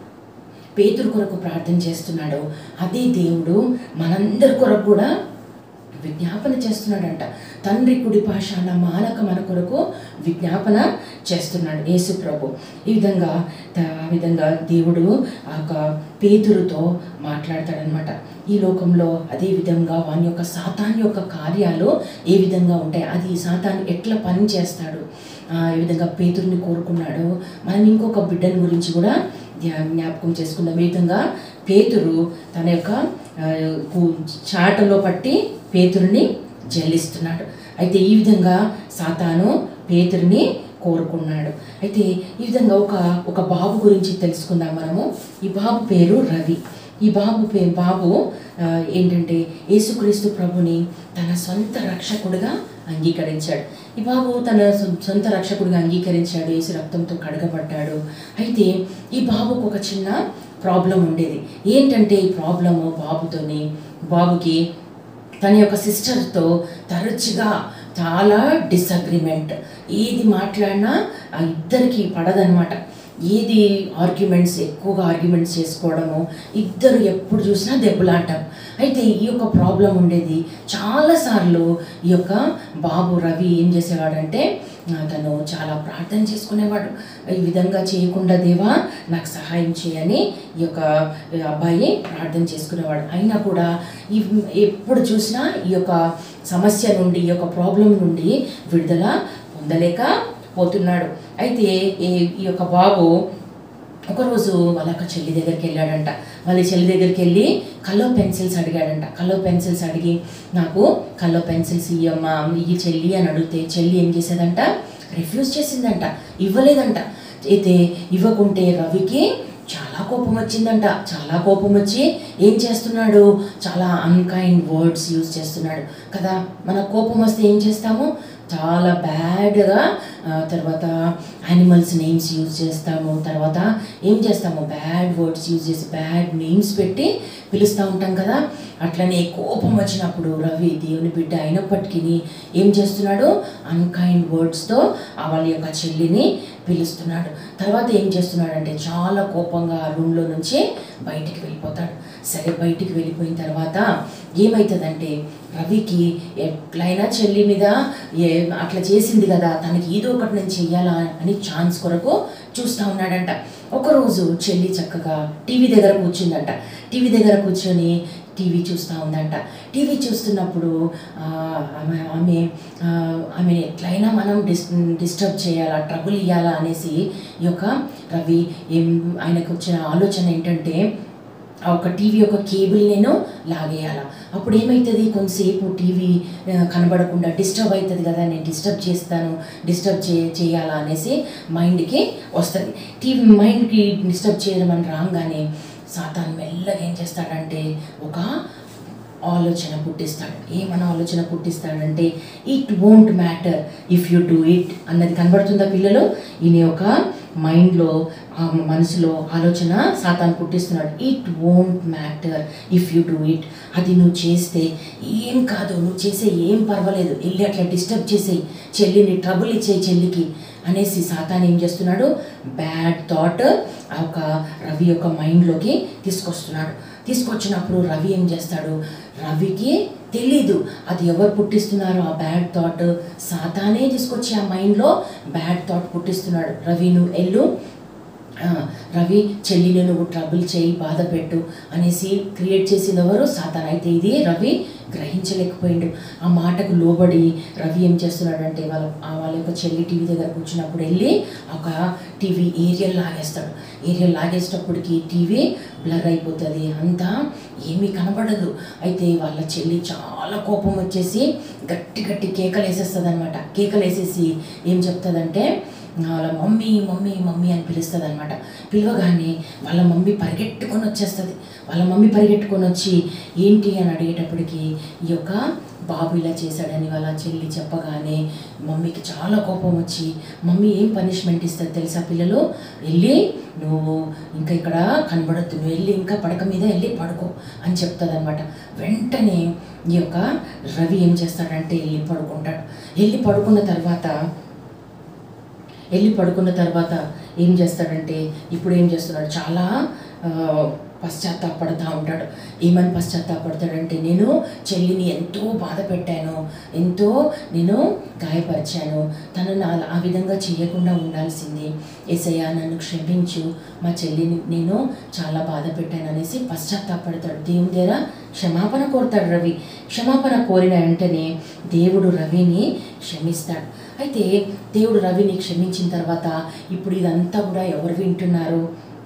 పేతురు కొరకు ప్రార్థన చేస్తున్నాడో అదే దేవుడు మనందరి కొరకు కూడా విజ్ఞాపన చేస్తున్నాడంట తండ్రి కుడి పాషాన మానక మన కొరకు విజ్ఞాపన చేస్తున్నాడు యేసు ప్రభు ఈ విధంగా త- ఆ విధంగా దేవుడు ఆ యొక్క పేతురుతో మాట్లాడతాడనమాట ఈ లోకంలో అదే విధంగా వాని యొక్క సాతాన్ యొక్క కార్యాలు ఏ విధంగా ఉంటాయి అది సాతాన్ ఎట్లా పని చేస్తాడు ఆ, ఈ విధంగా పేతురుని కోరుకున్నాడు మనం ఇంకొక బిడ్డని గురించి కూడా ధ్యా- జ్ఞాపకం చేసుకుందాం ఈ విధంగా పేతురు తన యొక్క ఆ, కు- చాటలో పట్టి పేతురుని జల్లిస్తున్నాడు అయితే ఈ విధంగా సాతాను పేతురుని కోరుకున్నాడు అయితే ఈ విధంగా ఒక ఒక బాబు గురించి తెలుసుకుందాం మనము ఈ బాబు పేరు రవి ఈ బాబు పే బాబు ఆ, ఏంటంటే యేసుక్రీస్తు ప్రభుని తన సొంత రక్షకుడిగా అంగీకరించాడు ఈ బాబు తన సొ- సొంత రక్షకుడిగా అంగీకరించాడు యేసు రక్తంతో కడగబడ్డాడు అయితే ఈ బాబుకు ఒక చిన్న ప్రాబ్లం ఉండేది ఏంటంటే ఈ ప్రాబ్లము బాబుతోని బాబుకి తన యొక్క సిస్టర్తో తరచుగా చాలా డిసగ్రిమెంట్ ఏది మాట్లాడినా ఆ ఇద్దరికి పడదనమాట ఏది ఆర్గ్యుమెంట్స్ ఎక్కువగా ఆర్గ్యుమెంట్స్ చేసుకోవడము ఇద్దరు ఎప్పుడు చూసినా దెబ్బలాటం అయితే ఈ యొక్క ప్రాబ్లం ఉండేది చాలాసార్లు ఈ యొక్క బాబు రవి ఏం చేసేవాడంటే ఆ, తను చాలా ప్రార్థన చేసుకునేవాడు ఈ విధంగా చేయకుండా దేవా నాకు సహాయం చేయని ఈ యొక్క అబ్బాయి ప్రార్థన చేసుకునేవాడు అయినా కూడా ఈ ఎప్పుడు చూసినా ఈ యొక్క సమస్య నుండి ఈ యొక్క ప్రాబ్లం నుండి విడుదల పొందలేక పోతున్నాడు అయితే ఈ- ఈ యొక్క బాబు ఒకరోజు వాళ్ళ యొక్క చెల్లి దగ్గరికి వెళ్ళాడంట వాళ్ళ చెల్లి దగ్గరికి వెళ్ళి కల్లో పెన్సిల్స్ అడిగాడంట కల్లో పెన్సిల్స్ అడిగి నాకు కల్లో పెన్సిల్స్ ఇయ్యమ్మా ఇయ్యి చెల్లి అని అడిగితే చెల్లి ఏం చేసేదంట రిఫ్యూజ్ చేసిందంట ఇవ్వలేదంట అయితే ఇవ్వకుంటే రవికి చాలా కోపం వచ్చిందంట చాలా కోపం వచ్చి ఏం చేస్తున్నాడు చాలా అన్కైండ్ వర్డ్స్ యూజ్ చేస్తున్నాడు కదా మన కోపం వస్తే ఏం చేస్తాము చాలా బ్యాడ్గా తర్వాత యానిమల్స్ నేమ్స్ యూజ్ చేస్తాము తర్వాత ఏం చేస్తాము బ్యాడ్ వర్డ్స్ యూజ్ చేసి బ్యాడ్ నేమ్స్ పెట్టి పిలుస్తూ ఉంటాం కదా అట్లనే కోపం వచ్చినప్పుడు రవి దేవుని బిడ్డ అయినప్పటికీ ఏం చేస్తున్నాడు అన్కైండ్ వర్డ్స్తో వాళ్ళ యొక్క చెల్లిని పిలుస్తున్నాడు తర్వాత ఏం చేస్తున్నాడంటే చాలా కోపంగా ఆ రూమ్లో నుంచి బయటికి వెళ్ళిపోతాడు సరే బయటికి వెళ్ళిపోయిన తర్వాత ఏమవుతుందంటే రవికి ఎట్లయినా చెల్లి మీద ఏ అట్లా చేసింది కదా తనకి ఏదో ఒకటి నేను చెయ్యాలా అని ఛాన్స్ కొరకు చూస్తూ ఉన్నాడంట ఒకరోజు చెల్లి చక్కగా టీవీ దగ్గర కూర్చుందంట టీవీ దగ్గర కూర్చొని టీవీ చూస్తూ ఉందంట టీవీ చూస్తున్నప్పుడు ఆ, ఆమె ఆమె ఆ, ఆమెను ఎట్లయినా మనం డిస్ డిస్టర్బ్ చేయాలా ట్రబుల్ ఇవ్వాలా అనేసి ఈ యొక్క రవి ఏం ఆయనకు వచ్చిన ఆలోచన ఏంటంటే ఆ ఒక టీవీ యొక్క కేబుల్ నేను లాగేయాల అప్పుడు ఏమవుతుంది కొంతసేపు టీవీ ఆ, కనబడకుండా డిస్టర్బ్ అవుతుంది కదా నేను డిస్టర్బ్ చేస్తాను డిస్టర్బ్ చే చేయాలా అనేసి మైండ్కి వస్తుంది టీవీ మైండ్కి డిస్టర్బ్ చేయడం అని రాగానే సాతాన్ మెల్లగా ఏం చేస్తాడంటే ఒక ఆలోచన పుట్టిస్తాడు ఏమన్న ఆలోచన పుట్టిస్తాడంటే it won't matter if you do it అన్నది కనబడుతుందా పిల్లలు ఈయన యొక్క మైండ్లో ఆ మనసులో ఆలోచన సాతాన్ పుట్టిస్తున్నాడు it won't matter if you do it అది నువ్వు చేస్తే ఏం కాదు నువ్వు చేసే ఏం పర్వాలేదు వెళ్ళి అట్లా డిస్టర్బ్ చేసేయి చెల్లిని ట్రబుల్ ఇచ్చేయి చెల్లికి అనేసి సాతాన్ ఏం చేస్తున్నాడు బ్యాడ్ థాట్ ఆ యొక్క రవి యొక్క మైండ్లోకి తీసుకొస్తున్నాడు తీసుకొచ్చినప్పుడు రవి ఏం చేస్తాడు రవికి తెలీదు అది ఎవరు పుట్టిస్తున్నారో ఆ బ్యాడ్ థాట్ సాతానే తీసుకొచ్చి ఆ మైండ్లో బ్యాడ్ థాట్ పుట్టిస్తున్నాడు రవి నువ్వు ఎల్లు ఆ, రవి చెల్లిని నువ్వు ట్రబుల్ చేయి బాధ పెట్టు అనేసి క్రియేట్ చేసింది ఎవరు సాతాన్ అయితే ఇది రవి గ్రహించలేకపోయిండు ఆ మాటకు లోబడి రవి ఏం చేస్తున్నాడంటే వాళ్ళ ఆ వాళ్ళ యొక్క చెల్లి టీవీ దగ్గర కూర్చున్నప్పుడు వెళ్ళి ఒక టీవీ ఏరియల్ లాగేస్తాడు ఏరియల్ లాగేసేటప్పటికి టీవీ బ్లర్ అయిపోతుంది అంతా ఏమీ కనబడదు అయితే వాళ్ళ చెల్లి చాలా కోపం వచ్చేసి గట్టి గట్టి కేకలు వేసేస్తుంది అనమాట కేకలు వేసేసి ఏం చెప్తుందంటే వాళ్ళ మమ్మీ మమ్మీ మమ్మీ అని పిలుస్తుంది అనమాట పిలవగానే వాళ్ళ మమ్మీ పరిగెట్టుకొని వచ్చేస్తుంది వాళ్ళ మమ్మీ పరిగెట్టుకొని వచ్చి ఏంటి అని అడిగేటప్పటికి ఈ యొక్క బాబు ఇలా చేశాడని వాళ్ళ చెల్లి చెప్పగానే మమ్మీకి చాలా కోపం వచ్చి మమ్మీ ఏం పనిష్మెంట్ ఇస్తుంది తెలుసా పిల్లలు వెళ్ళి నువ్వు ఇంకా ఇక్కడ కనబడద్దు నువ్వు వెళ్ళి ఇంకా పడక మీద వెళ్ళి పడుకో అని చెప్తుంది వెంటనే ఈ యొక్క రవి ఏం చేస్తాడంటే వెళ్ళి పడుకుంటాడు వెళ్ళి పడుకున్న తర్వాత వెళ్ళి పడుకున్న తర్వాత ఏం చేస్తాడంటే ఇప్పుడు ఏం చేస్తున్నాడు చాలా ఆ, పశ్చాత్తాపడుతూ ఉంటాడు ఏమని పశ్చాత్తాపడతాడంటే నేను చెల్లిని ఎంతో బాధ పెట్టాను ఎంతో నేను గాయపరిచాను తను నా ఆ విధంగా చేయకుండా ఉండాల్సింది ఏసయ్య నన్ను క్షమించు మా చెల్లిని నేను చాలా బాధ పెట్టాను అనేసి పశ్చాత్తాపడతాడు దేవుని దగ్గర క్షమాపణ కోరుతాడు రవి క్షమాపణ కోరిన వెంటనే దేవుడు రవిని క్షమిస్తాడు అయితే దేవుడు రవిని క్షమించిన తర్వాత ఇప్పుడు ఇదంతా కూడా ఎవరు వింటున్నారు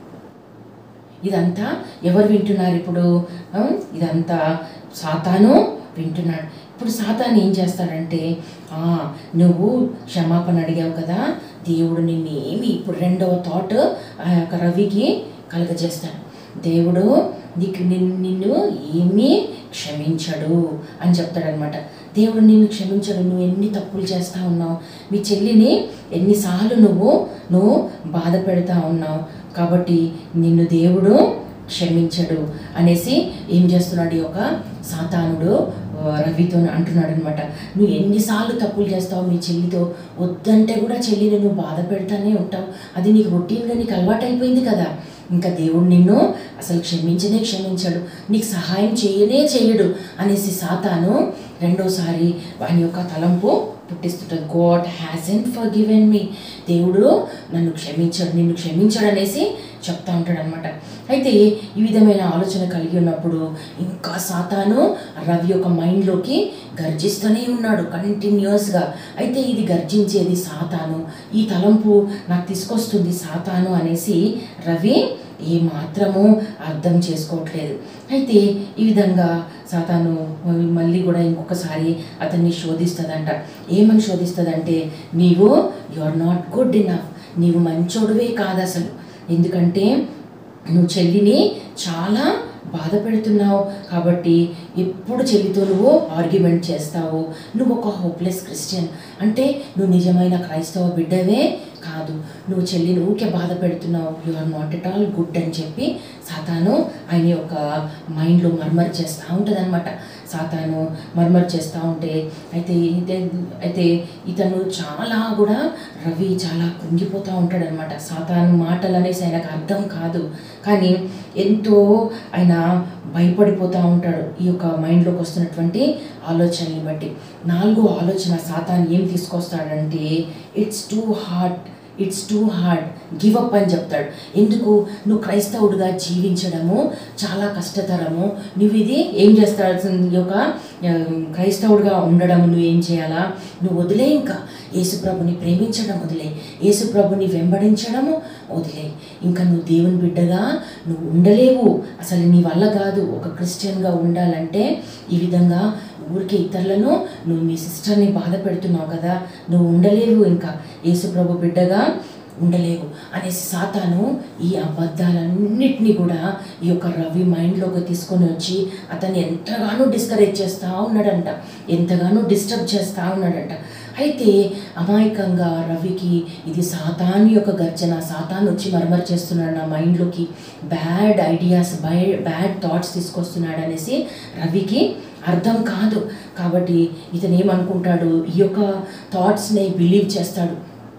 ఇదంతా ఎవరు వింటున్నారు ఇప్పుడు ఆ? ఇదంతా సాతాను వింటున్నాడు ఇప్పుడు సాతాను ఏం చేస్తాడంటే "ఆ, నువ్వు క్షమాపణ అడిగావు కదా దేవుడు నిన్ను ఏమి ఇప్పుడు రెండవ థాట్ ఆ యొక్క రవికి కలగజేస్తాడు దేవుడు నీకు నిన్ను నిన్ను ఏమీ క్షమించడు అని చెప్తాడనమాట దేవుడు నిన్ను క్షమించడు నువ్వు ఎన్ని తప్పులు చేస్తూ ఉన్నావు మీ చెల్లిని ఎన్నిసార్లు నువ్వు నువ్వు బాధ పెడతా ఉన్నావు కాబట్టి నిన్ను దేవుడు క్షమించడు అనేసి ఏం చేస్తున్నాడు ఈ యొక్క సాతానుడు ఆ, రవితో అంటున్నాడు అనమాట నువ్వు ఎన్నిసార్లు తప్పులు చేస్తావు మీ చెల్లితో వద్దంటే కూడా చెల్లిని నువ్వు బాధ పెడతానే ఉంటావు అది నీకు రొటీన్గా నీకు అలవాటు అయిపోయింది కదా ఇంకా దేవుడు నిన్ను అసలు క్షమించనే క్షమించడు నీకు సహాయం చేయనే చేయడు అనేసి సాతాను రెండోసారి వాని యొక్క తలంపు పుట్టిస్తుంటుంది God hasn't forgiven me దేవుడు నన్ను క్షమించడు నిన్ను క్షమించడు అనేసి చెప్తా ఉంటాడు అనమాట అయితే ఈ విధమైన ఆలోచన కలిగి ఉన్నప్పుడు ఇంకా సాతాను రవి యొక్క మైండ్లోకి గర్జిస్తూనే ఉన్నాడు కంటిన్యూస్గా అయితే ఇది గర్జించేది సాతాను ఈ తలంపు నాకు తీసుకొస్తుంది సాతాను అనేసి రవి ఏ మాత్రము అర్థం చేసుకోవట్లేదు అయితే ఈ విధంగా సాతాను మళ్ళీ కూడా ఇంకొకసారి అతన్ని శోధిస్తుందంట ఏమని శోధిస్తుందంటే నీవు you are not good enough నీవు మంచోడువే కాదు అసలు ఎందుకంటే నువ్వు చెల్లిని చాలా బాధ పెడుతున్నావు కాబట్టి ఎప్పుడు చెల్లితో నువ్వు ఆర్గ్యుమెంట్ చేస్తావు నువ్వు ఒక హోప్లెస్ క్రిస్టియన్ అంటే నువ్వు నిజమైన క్రైస్తవ బిడ్డవే కాదు నువ్వు చెల్లిని ఊకే బాధ పెడుతున్నావు you are not at all good అని చెప్పి సాతాను ఆయన యొక్క మైండ్లో మర్మర్ చేస్తూ ఉంటుంది అనమాట సాతాను మర్మర్ చేస్తూ ఉంటే అయితే ఇదే అయితే ఇతను చాలా కూడా రవి చాలా కృంగిపోతూ ఉంటాడు అనమాట సాతాను మాటలు అనేసి ఆయనకు అర్థం కాదు కానీ ఎంతో ఆయన భయపడిపోతూ ఉంటాడు ఈ యొక్క మైండ్లోకి వస్తున్నటువంటి ఆలోచనని బట్టి నాలుగో ఆలోచన సాతాన్ ఏం తీసుకొస్తాడంటే it's too hard it's too hard give up అని చెప్తాడు ఎందుకు నువ్వు క్రైస్తవుడిగా జీవించడము చాలా కష్టతరము నువ్వు ఇది ఏం చేస్తాడు ఈ యొక్క ఆ, క్రైస్తవుడిగా ఉండడం నువ్వు ఏం చేయాలా నువ్వు వదిలే ఇంకా యేసుప్రభుని ప్రేమించడం వదిలే యేసుప్రభుని వెంబడించడము వదిలే ఇంకా నువ్వు దేవుని బిడ్డగా నువ్వు ఉండలేవు అసలు నీ వల్ల కాదు ఒక క్రిస్టియన్గా ఉండాలంటే ఈ విధంగా ఊరికే ఇతరులను నువ్వు మీ సిస్టర్ని బాధ పెడుతున్నావు కదా నువ్వు ఉండలేవు ఇంకా యేసుప్రభు బిడ్డగా ఉండలేవు అనేసి సాతాను ఈ అబద్ధాలన్నిటినీ కూడా ఈ యొక్క రవి మైండ్లోకి తీసుకొని వచ్చి అతన్ని ఎంతగానో డిస్కరేజ్ చేస్తూ ఉన్నాడంట ఎంతగానో డిస్టర్బ్ చేస్తూ ఉన్నాడంట అయితే అమాయకంగా రవికి ఇది సాతాన్ యొక్క గర్జన సాతాన్ వచ్చి మర్మర్ చేస్తున్నాడు నా మైండ్లోకి bad ideas by bad thoughts తీసుకొస్తున్నాడు అనేసి రవికి అర్థం కాదు కాబట్టి ఇతను ఏమనుకుంటాడు ఈ యొక్క థాట్స్ని బిలీవ్ చేస్తాడు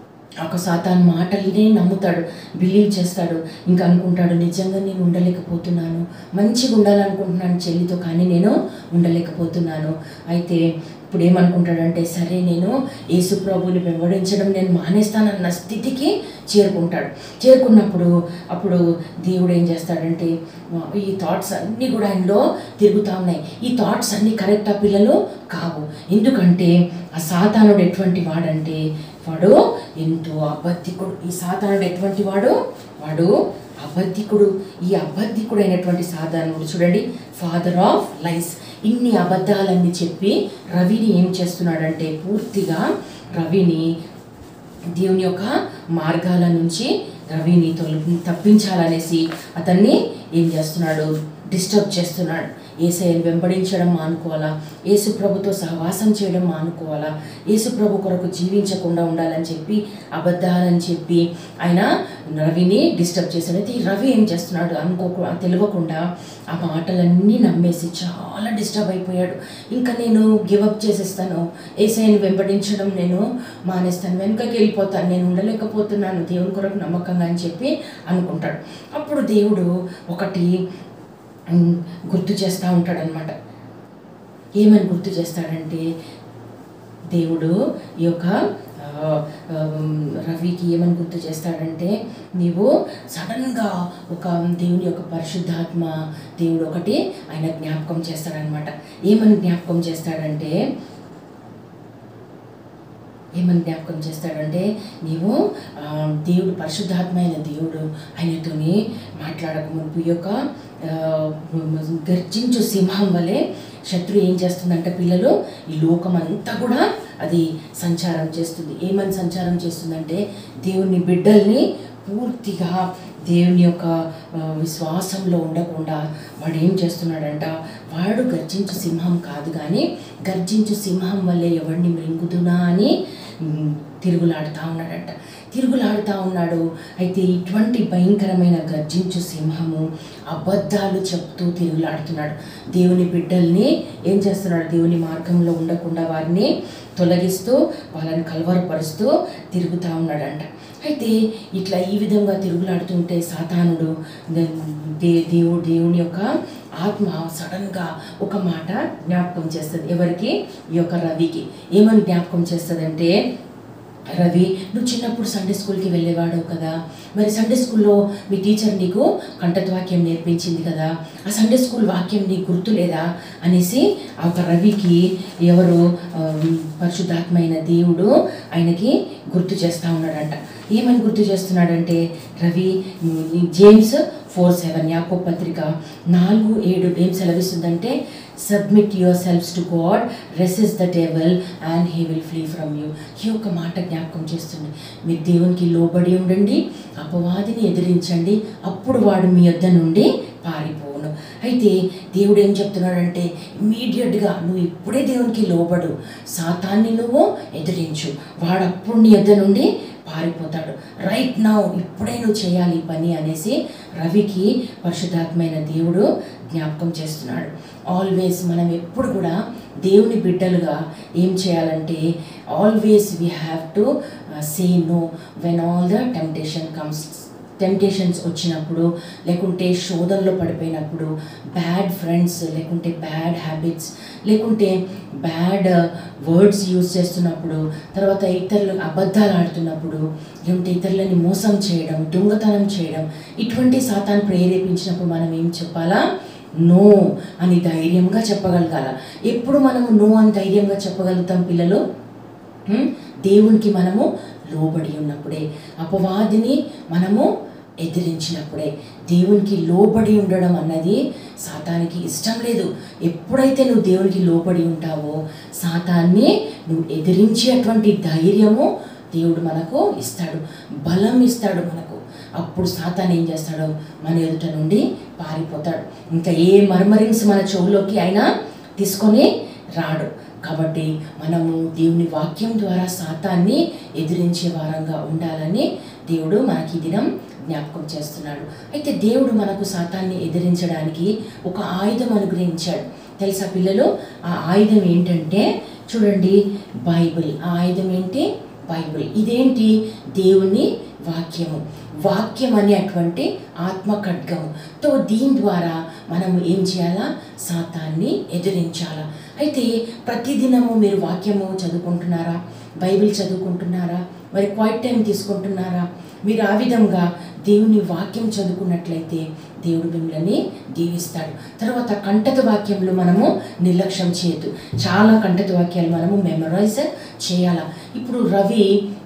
ఒక సాతాన్ మాటల్ని నమ్ముతాడు బిలీవ్ చేస్తాడు ఇంకా అనుకుంటాడు నిజంగా నేను ఉండలేకపోతున్నాను మంచిగా ఉండాలనుకుంటున్నాను చెల్లితో కానీ నేను ఉండలేకపోతున్నాను అయితే అప్పుడు ఏమనుకుంటాడంటే సరే నేను యేసు ప్రభుని వెంబడించడం నేను మానేస్తానన్న స్థితికి చేరుకుంటాడు చేరుకున్నప్పుడు అప్పుడు దేవుడు ఏం చేస్తాడంటే ఆ, ఈ థాట్స్ అన్నీ కూడా ఆయనలో తిరుగుతూ ఉన్నాయి ఈ థాట్స్ అన్నీ కరెక్టా పిల్లలు కావు ఎందుకంటే ఆ సాతానుడు ఎటువంటి వాడంటే వాడు ఎంతో అబద్ధికుడు ఈ సాతానుడు ఎటువంటి వాడు వాడు అబద్ధికుడు ఈ అబద్ధికుడు అయినటువంటి సాధారణుడు చూడండి ఫాదర్ ఆఫ్ లైస్ ఇన్ని అబద్ధాలన్నీ చెప్పి రవిని ఏం చేస్తున్నాడంటే పూర్తిగా రవిని దేవుని యొక్క మార్గాల నుంచి రవిని తొలగి తప్పించాలనేసి అతన్ని ఏం చేస్తున్నాడు డిస్టర్బ్ చేస్తున్నాడు ఏసైని వెంబడించడం మానుకోవాలా యేసు ప్రభుతో సహవాసం చేయడం మానుకోవాలా యేసు ప్రభు కొరకు జీవించకుండా ఉండాలని చెప్పి అబద్ధాలని చెప్పి ఆయన రవిని డిస్టర్బ్ చేశాడు అయితే ఈ రవి ఏం చేస్తున్నాడు అనుకోకు తెలియకుండా ఆ మాటలన్నీ నమ్మేసి చాలా డిస్టర్బ్ అయిపోయాడు ఇంకా నేను గివప్ చేసేస్తాను ఏసైని వెంబడించడం నేను మానేస్తాను వెనుకకి వెళ్ళిపోతాను నేను ఉండలేకపోతున్నాను దేవుని కొరకు నమ్మకంగా అని చెప్పి అనుకుంటాడు అప్పుడు దేవుడు ఒకటి ఉమ్, గుర్తు చేస్తూ ఉంటాడనమాట ఏమని గుర్తు చేస్తాడంటే దేవుడు ఈ యొక్క ఆ, ఆ, రవికి ఏమని గుర్తు చేస్తాడంటే నీవు సడన్గా ఒక దేవుని యొక్క పరిశుద్ధాత్మ దేవుడు ఒకటి ఆయన జ్ఞాపకం చేస్తాడనమాట ఏమని జ్ఞాపకం చేస్తాడంటే ఏమని జ్ఞాపకం చేస్తాడంటే నీవు ఆ, దేవుడు పరిశుద్ధాత్మ అయిన దేవుడు ఆయనతోని మాట్లాడక మునుపు ఈ యొక్క ఆ, గర్జించు సింహం వలె శత్రు ఏం చేస్తుందంటే పిల్లలు ఈ లోకం అంతా కూడా అది సంచారం చేస్తుంది ఏమని సంచారం చేస్తుందంటే దేవుని బిడ్డల్ని పూర్తిగా దేవుని యొక్క ఆ, విశ్వాసంలో ఉండకుండా వాడు ఏం చేస్తున్నాడంట వాడు గర్జించు సింహం కాదు కానీ గర్జించు సింహం వల్లే ఎవరిని మృంగుదునా అని ఉమ్, తిరుగులాడుతూ ఉన్నాడంట తిరుగులాడుతూ ఉన్నాడు అయితే ఇటువంటి భయంకరమైన గర్జించు సింహము అబద్ధాలు చెప్తూ తిరుగులాడుతున్నాడు దేవుని బిడ్డల్ని ఏం చేస్తున్నాడు దేవుని మార్గంలో ఉండకుండా వారిని తొలగిస్తూ వాళ్ళని కలవరపరుస్తూ తిరుగుతూ ఉన్నాడంట అయితే ఇట్లా ఈ విధంగా తిరుగులాడుతుంటే సాతానుడు దే దేవుడు దేవుని యొక్క ఆత్మ సడన్గా ఒక మాట జ్ఞాపకం చేస్తుంది ఎవరికి ఈ యొక్క రవికి ఏమని జ్ఞాపకం చేస్తుందంటే రవి నువ్వు చిన్నప్పుడు సండే స్కూల్కి వెళ్ళేవాడు కదా మరి సండే స్కూల్లో మీ టీచర్ నీకు కంఠత్వాక్యం నేర్పించింది కదా ఆ సండే స్కూల్ వాక్యం నీకు గుర్తులేదా అనేసి ఆ ఒక రవికి ఎవరు ఆ, పరిశుద్ధాత్మైన దేవుడు ఆయనకి గుర్తు చేస్తూ ఉన్నాడంట ఏమని గుర్తు చేస్తున్నాడంటే Ravi um, James four seven యాకో పత్రిక నాలుగు ఏడు ఏం సెలవిస్తుందంటే submit your selves to God resist the devil and he will flee from you ఈ యొక్క మాట జ్ఞాపకం చేస్తుంది మీరు దేవునికి లోబడి ఉండండి అపవాదిని ఎదిరించండి అప్పుడు వాడు మీ యొద్ద నుండి పారిపోవును అయితే దేవుడు ఏం చెప్తున్నాడంటే ఇమ్మీడియట్గా నువ్వు ఇప్పుడే దేవునికి లోబడు సాతాన్ని నువ్వు ఎదిరించు వాడు అప్పుడు నీ యొద్ద నుండి పారిపోతాడు రైట్ నౌ ఇప్పుడే నువ్వు చేయాలి ఈ పని అనేసి రవికి పరిశుద్ధాత్మైన దేవుడు జ్ఞాపకం చేస్తున్నాడు ఆల్వేస్ మనం ఎప్పుడు కూడా దేవుని బిడ్డలుగా ఏం చేయాలంటే always we have to say no when all the temptation comes temptations వచ్చినప్పుడు లేకుంటే శోధనలో పడిపోయినప్పుడు బ్యాడ్ ఫ్రెండ్స్ లేకుంటే బ్యాడ్ హ్యాబిట్స్ లేకుంటే బ్యాడ్ వర్డ్స్ యూజ్ చేస్తున్నప్పుడు తర్వాత ఇతరులు అబద్ధాలు ఆడుతున్నప్పుడు లేకుంటే ఇతరులని మోసం చేయడం దొంగతనం చేయడం ఇటువంటి సాతాన్ని ప్రేరేపించినప్పుడు మనం ఏం చెప్పాలా నో అని ధైర్యంగా చెప్పగలగాల ఎప్పుడు మనము నో అని ధైర్యంగా చెప్పగలుగుతాం పిల్లలు హ్మ్? దేవునికి మనము లోబడి ఉన్నప్పుడే అపవాదిని మనము ఎదిరించినప్పుడే దేవునికి లోబడి ఉండడం అన్నది సాతానికి ఇష్టం లేదు ఎప్పుడైతే నువ్వు దేవునికి లోబడి ఉంటావో సాతాన్ని నువ్వు ఎదిరించేటువంటి ధైర్యము దేవుడు మనకు ఇస్తాడు బలం ఇస్తాడు మనకు అప్పుడు సాతాన్ ఏం చేస్తాడు మన ఎదుట నుండి పారిపోతాడు ఇంకా ఏ మర్మరింగ్స్ మన చెవులోకి అయినా తీసుకొని రాడు కాబట్టి మనము దేవుని వాక్యం ద్వారా సాతాన్ని ఎదిరించే వారంగా ఉండాలని దేవుడు మనకి ఈ దినం జ్ఞాపకం చేస్తున్నాడు అయితే దేవుడు మనకు సాతాన్ని ఎదిరించడానికి ఒక ఆయుధం అనుగ్రహించాడు తెలుసా పిల్లలు ఆ ఆయుధం ఏంటంటే చూడండి బైబిల్ ఆ ఆయుధం ఏంటి బైబిల్ ఇదేంటి దేవుని వాక్యము వాక్యం అనేటువంటి ఆత్మ ఖడ్గము తో దీని ద్వారా మనం ఏం చేయాలా సాతాన్ని ఎదిరించాలా అయితే ప్రతిదినము మీరు వాక్యము చదువుకుంటున్నారా బైబిల్ చదువుకుంటున్నారా మరి క్వైట్ టైం తీసుకుంటున్నారా మీరు ఆ విధంగా దేవుని వాక్యం చదువుకున్నట్లయితే దేవుడు మిమ్మల్ని దీవిస్తాడు తర్వాత కంటత వాక్యంలో మనము నిర్లక్ష్యం చేయొద్దు చాలా కంటత వాక్యాలు మనము మెమరైజ్ చేయాలా ఇప్పుడు రవి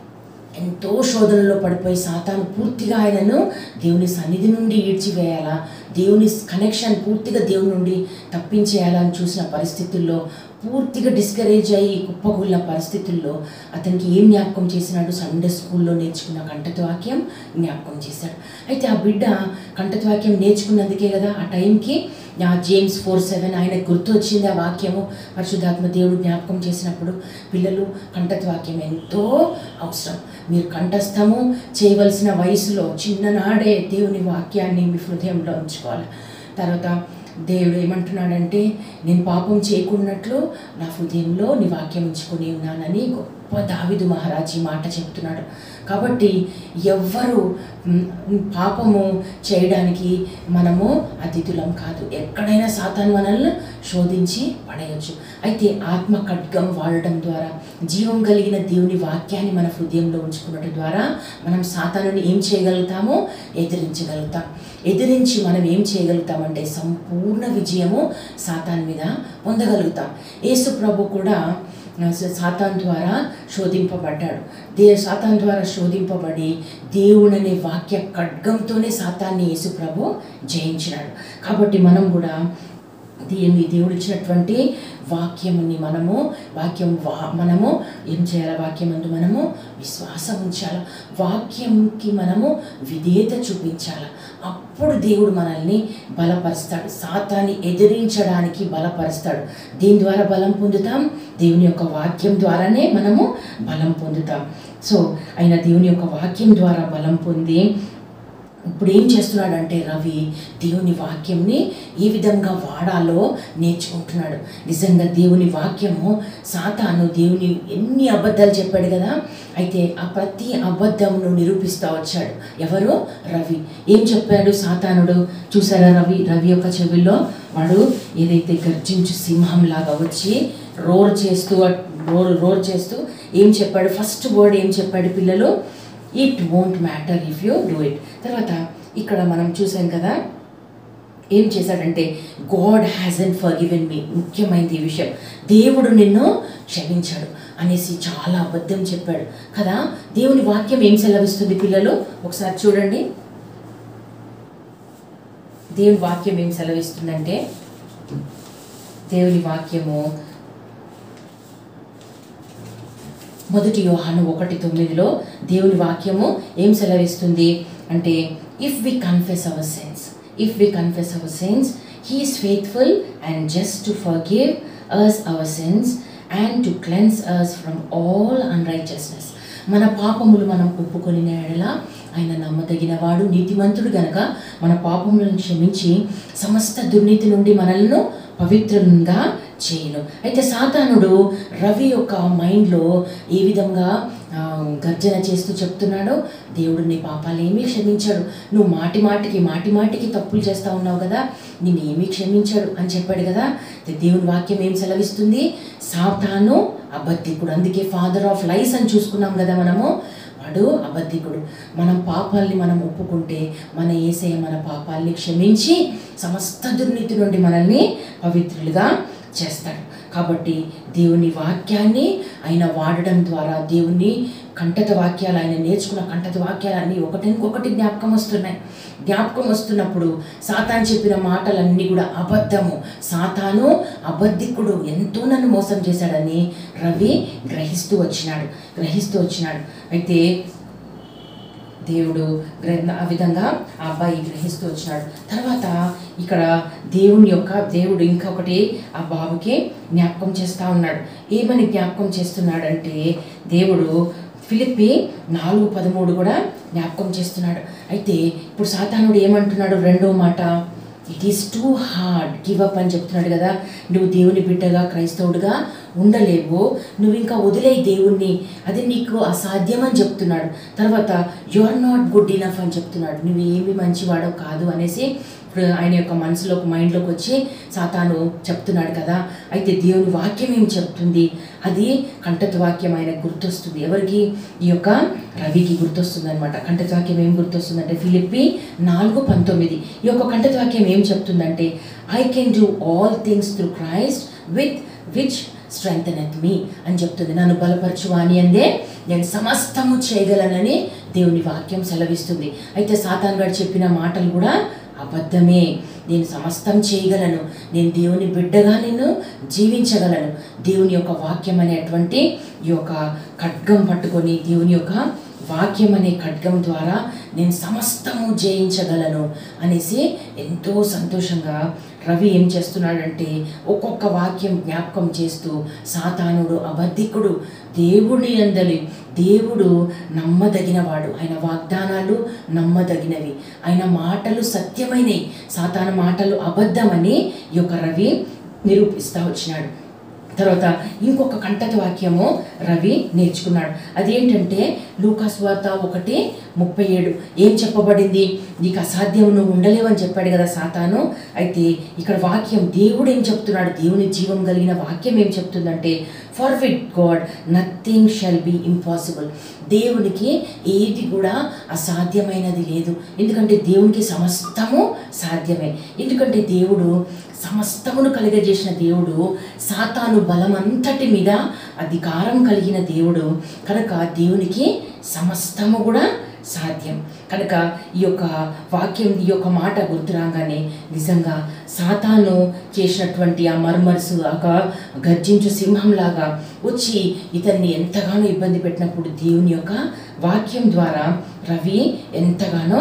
ఎంతో శోధనలో పడిపోయి సాతాను పూర్తిగా ఆయనను దేవుని సన్నిధి నుండి ఈడ్చివేయాలా దేవుని కనెక్షన్ పూర్తిగా దేవుని నుండి తప్పించేయాలని చూసిన పరిస్థితుల్లో పూర్తిగా డిస్కరేజ్ అయ్యి కుప్పగూలిన పరిస్థితుల్లో అతనికి ఏం జ్ఞాపకం చేసినాడు సండే స్కూల్లో నేర్చుకున్న కంఠత వాక్యం జ్ఞాపకం చేశాడు అయితే ఆ బిడ్డ కంఠత వాక్యం నేర్చుకున్నందుకే కదా ఆ టైంకి ఆ జేమ్స్ ఫోర్ సెవెన్ ఆయన గుర్తు వచ్చింది ఆ వాక్యము పరిశుద్ధాత్మ దేవుడు జ్ఞాపకం చేసినప్పుడు పిల్లలు కంఠత వాక్యం ఎంతో అవసరం మీరు కంఠస్థము చేయవలసిన వయసులో చిన్ననాడే దేవుని వాక్యాన్ని మీ హృదయంలో ఉంచుకోవాలి తర్వాత దేవుడు ఏమంటున్నాడంటే నేను పాపం చేయకున్నట్లు నా హృదయంలో నీ వాక్యం ఉంచుకొని ఉన్నానని గొప్ప దావిదు మహారాజ్ ఈ మాట చెప్తున్నాడు కాబట్టి ఎవ్వరు మ్, పాపము చేయడానికి మనము అతిథులం కాదు ఎక్కడైనా సాతాన్ మనల్ని శోధించి పడేయచ్చు అయితే ఆత్మ ఖడ్గం వాడడం ద్వారా జీవం కలిగిన దేవుని వాక్యాన్ని మన హృదయంలో ఉంచుకున్నట్టు ద్వారా మనం సాతానుని ఏం చేయగలుగుతామో ఎదిరించగలుగుతాం ఎదిరించి మనం ఏం చేయగలుగుతామంటే సంపూర్ణ విజయము సాతాన్ మీద పొందగలుగుతాం యేసు ప్రభు కూడా ఆ, సాతాన్ ద్వారా శోధింపబడ్డాడు దే సాతాన్ ద్వారా శోధింపబడి దేవుడనే వాక్య ఖడ్గంతోనే సాతాన్ని యేసు ప్రభు జయించినాడు కాబట్టి మనం కూడా దేవుని దేవుడు ఇచ్చినటువంటి వాక్యముని మనము వాక్యం వా మనము ఏం చేయాలి వాక్యమందు మనము విశ్వాసం ఉంచాలి వాక్యంకి మనము విధేయత చూపించాలి అప్పుడు దేవుడు మనల్ని బలపరుస్తాడు సాతాన్ని ఎదిరించడానికి బలపరుస్తాడు దీని ద్వారా బలం పొందుతాం దేవుని యొక్క వాక్యం ద్వారానే మనము బలం పొందుతాం సో ఆయన దేవుని యొక్క వాక్యం ద్వారా బలం పొంది ఇప్పుడు ఏం చేస్తున్నాడంటే రవి దేవుని వాక్యంని ఏ విధంగా వాడాలో నేర్చుకుంటున్నాడు నిజంగా దేవుని వాక్యము సాతాను దేవుని ఎన్ని అబద్ధాలు చెప్పాడు కదా అయితే ఆ ప్రతి అబద్ధమును నిరూపిస్తూ వచ్చాడు ఎవరు రవి ఏం చెప్పాడు సాతానుడు చూసారా రవి రవి యొక్క చెవిలో వాడు ఏదైతే గర్జించు సింహంలాగా వచ్చి రోర్ చేస్తూ రోర్ రోర్ చేస్తూ ఏం చెప్పాడు ఫస్ట్ వర్డ్ ఏం చెప్పాడు పిల్లలు it won't matter if you do it తర్వాత ఇక్కడ మనం చూసాం కదా ఏం చేశాడంటే God hasn't forgiven me ముఖ్యమైనది ఈ విషయం దేవుడు నిన్ను క్షమించాడు అనేసి చాలా అబద్ధం చెప్పాడు కదా దేవుని వాక్యం ఏం సెలవిస్తుంది పిల్లలు ఒకసారి చూడండి దేవుని వాక్యం ఏం సెలవిస్తుందంటే దేవుని వాక్యము మొదటి యోహాను ఒకటి తొమ్మిదిలో దేవుని వాక్యము ఏం సెలవిస్తుంది అంటే if we confess our sins if we confess our sins he is faithful and just to forgive us our sins and to cleanse us from all unrighteousness మన పాపములు మనం ఒప్పుకొని ఎడల ఆయన నమ్మదగినవాడు నీతిమంతుడు గనక మన పాపములను క్షమించి సమస్త దుర్నీతి నుండి మనల్ని పవిత్రంగా చేయను అయితే సాతానుడు రవి యొక్క మైండ్లో ఏ విధంగా ఆ, గర్జన చేస్తూ చెప్తున్నాడో దేవుడు నీ పాపాలు ఏమీ క్షమించాడు నువ్వు మాటి మాటికి మాటి మాటికి తప్పులు చేస్తూ ఉన్నావు కదా నిన్ను ఏమీ క్షమించాడు అని చెప్పాడు కదా అయితే దేవుని వాక్యం ఏం సెలవిస్తుంది సాతాను అబద్ధికుడు అందుకే ఫాదర్ ఆఫ్ లైస్ అని చూసుకున్నాం కదా మనము వాడు అబద్ధికుడు మనం పాపాల్ని మనం ఒప్పుకుంటే మన ఏసయ్య మన పాపాల్ని క్షమించి సమస్త దుర్నీతి నుండి మనల్ని పవిత్రులుగా చేస్తాడు కాబట్టి దేవుని వాక్యాన్ని ఆయన వాడడం ద్వారా దేవుని కంటత వాక్యాలు ఆయన నేర్చుకున్న కంటత వాక్యాలన్నీ ఒకటికొకటి జ్ఞాపకం వస్తున్నాయి జ్ఞాపకం వస్తున్నప్పుడు సాతాను చెప్పిన మాటలన్నీ కూడా అబద్ధము సాతాను అబద్ధికుడు ఎంతో నన్ను మోసం చేశాడని రవి గ్రహిస్తూ వచ్చినాడు గ్రహిస్తూ వచ్చినాడు అయితే దేవుడు గ్రంథ ఆ విధంగా ఆ అబ్బాయి గ్రహిస్తూ వచ్చినాడు తర్వాత ఇక్కడ దేవుని యొక్క దేవుడు ఇంకొకటి ఆ బాబుకి జ్ఞాపకం చేస్తూ ఉన్నాడు ఏమని జ్ఞాపకం చేస్తున్నాడంటే దేవుడు ఫిలిప్పి నాలుగు పదమూడు కూడా జ్ఞాపకం చేస్తున్నాడు అయితే ఇప్పుడు సాతానుడు ఏమంటున్నాడు రెండో మాట it is too hard give up అని చెప్తున్నాడు కదా నువ్వు దేవుని బిడ్డగా క్రైస్తవుడిగా ఉండలేవు నువ్వు ఇంకా వదిలే దేవుణ్ణి అది నీకు అసాధ్యం అని చెప్తున్నాడు తర్వాత you are not good enough అని చెప్తున్నాడు నువ్వు ఏమి మంచివాడో కాదు అనేసి ఇప్పుడు ఆయన యొక్క మనసులోకి మైండ్లోకి వచ్చి సాతాను చెప్తున్నాడు కదా అయితే దేవుని వాక్యం ఏం చెప్తుంది అది కంటత వాక్యం ఆయనకు గుర్తొస్తుంది ఎవరికి ఈ యొక్క రవికి గుర్తొస్తుంది అనమాట కంటత వాక్యం ఏం గుర్తొస్తుందంటే ఫిలిప్పి నాలుగు పంతొమ్మిది ఈ యొక్క కంటత వాక్యం ఏం చెప్తుందంటే I can do all things through Christ with which strength me అని చెప్తుంది నన్ను బలపరచువాని అందే నేను సమస్తము చేయగలనని దేవుని వాక్యం సెలవిస్తుంది అయితే సాతాన్ గారు చెప్పిన మాటలు కూడా అబద్ధమే నేను సమస్తం చేయగలను నేను దేవుని బిడ్డగా నేను జీవించగలను దేవుని యొక్క వాక్యం అనేటువంటి ఈ యొక్క ఖడ్గం పట్టుకొని దేవుని యొక్క వాక్యం అనే ఖడ్గం ద్వారా నేను సమస్తము జయించగలను అనేసి ఎంతో సంతోషంగా రవి ఏం చేస్తున్నాడంటే ఒక్కొక్క వాక్యం జ్ఞాపకం చేస్తూ సాతానుడు అబద్ధికుడు దేవుడి అందలి దేవుడు నమ్మదగినవాడు ఆయన వాగ్దానాలు నమ్మదగినవి ఆయన మాటలు సత్యమైనవి సాతాన మాటలు అబద్ధమని ఈ యొక్క రవి నిరూపిస్తూ వచ్చినాడు తర్వాత ఇంకొక కంటత వాక్యము రవి నేర్చుకున్నాడు అదేంటంటే లూకాస్ వార్త ఒకటి ముప్పై ఏడు ఏం చెప్పబడింది నీకు అసాధ్యం నువ్వు ఉండలేవని చెప్పాడు కదా సాతాను అయితే ఇక్కడ వాక్యం దేవుడు ఏం చెప్తున్నాడు దేవుని జీవం కలిగిన వాక్యం ఏం చెప్తుందంటే for with God nothing shall be impossible దేవునికి ఏది కూడా అసాధ్యమైనది లేదు ఎందుకంటే దేవునికి సమస్తము సాధ్యమే ఎందుకంటే దేవుడు సమస్తమును కలిగజేసిన దేవుడు సాతాను బలమంతటి మీద అధికారం కలిగిన దేవుడు కనుక దేవునికి సమస్తము కూడా సాధ్యం కనుక ఈ యొక్క వాక్యం ఈ యొక్క మాట గుర్తురాగానే నిజంగా సాతాను చేసినటువంటి ఆ మర్మర్సు ఒక గర్జించు సింహంలాగా వచ్చి ఇతన్ని ఎంతగానో ఇబ్బంది పెట్టినప్పుడు దేవుని యొక్క వాక్యం ద్వారా రవి ఎంతగానో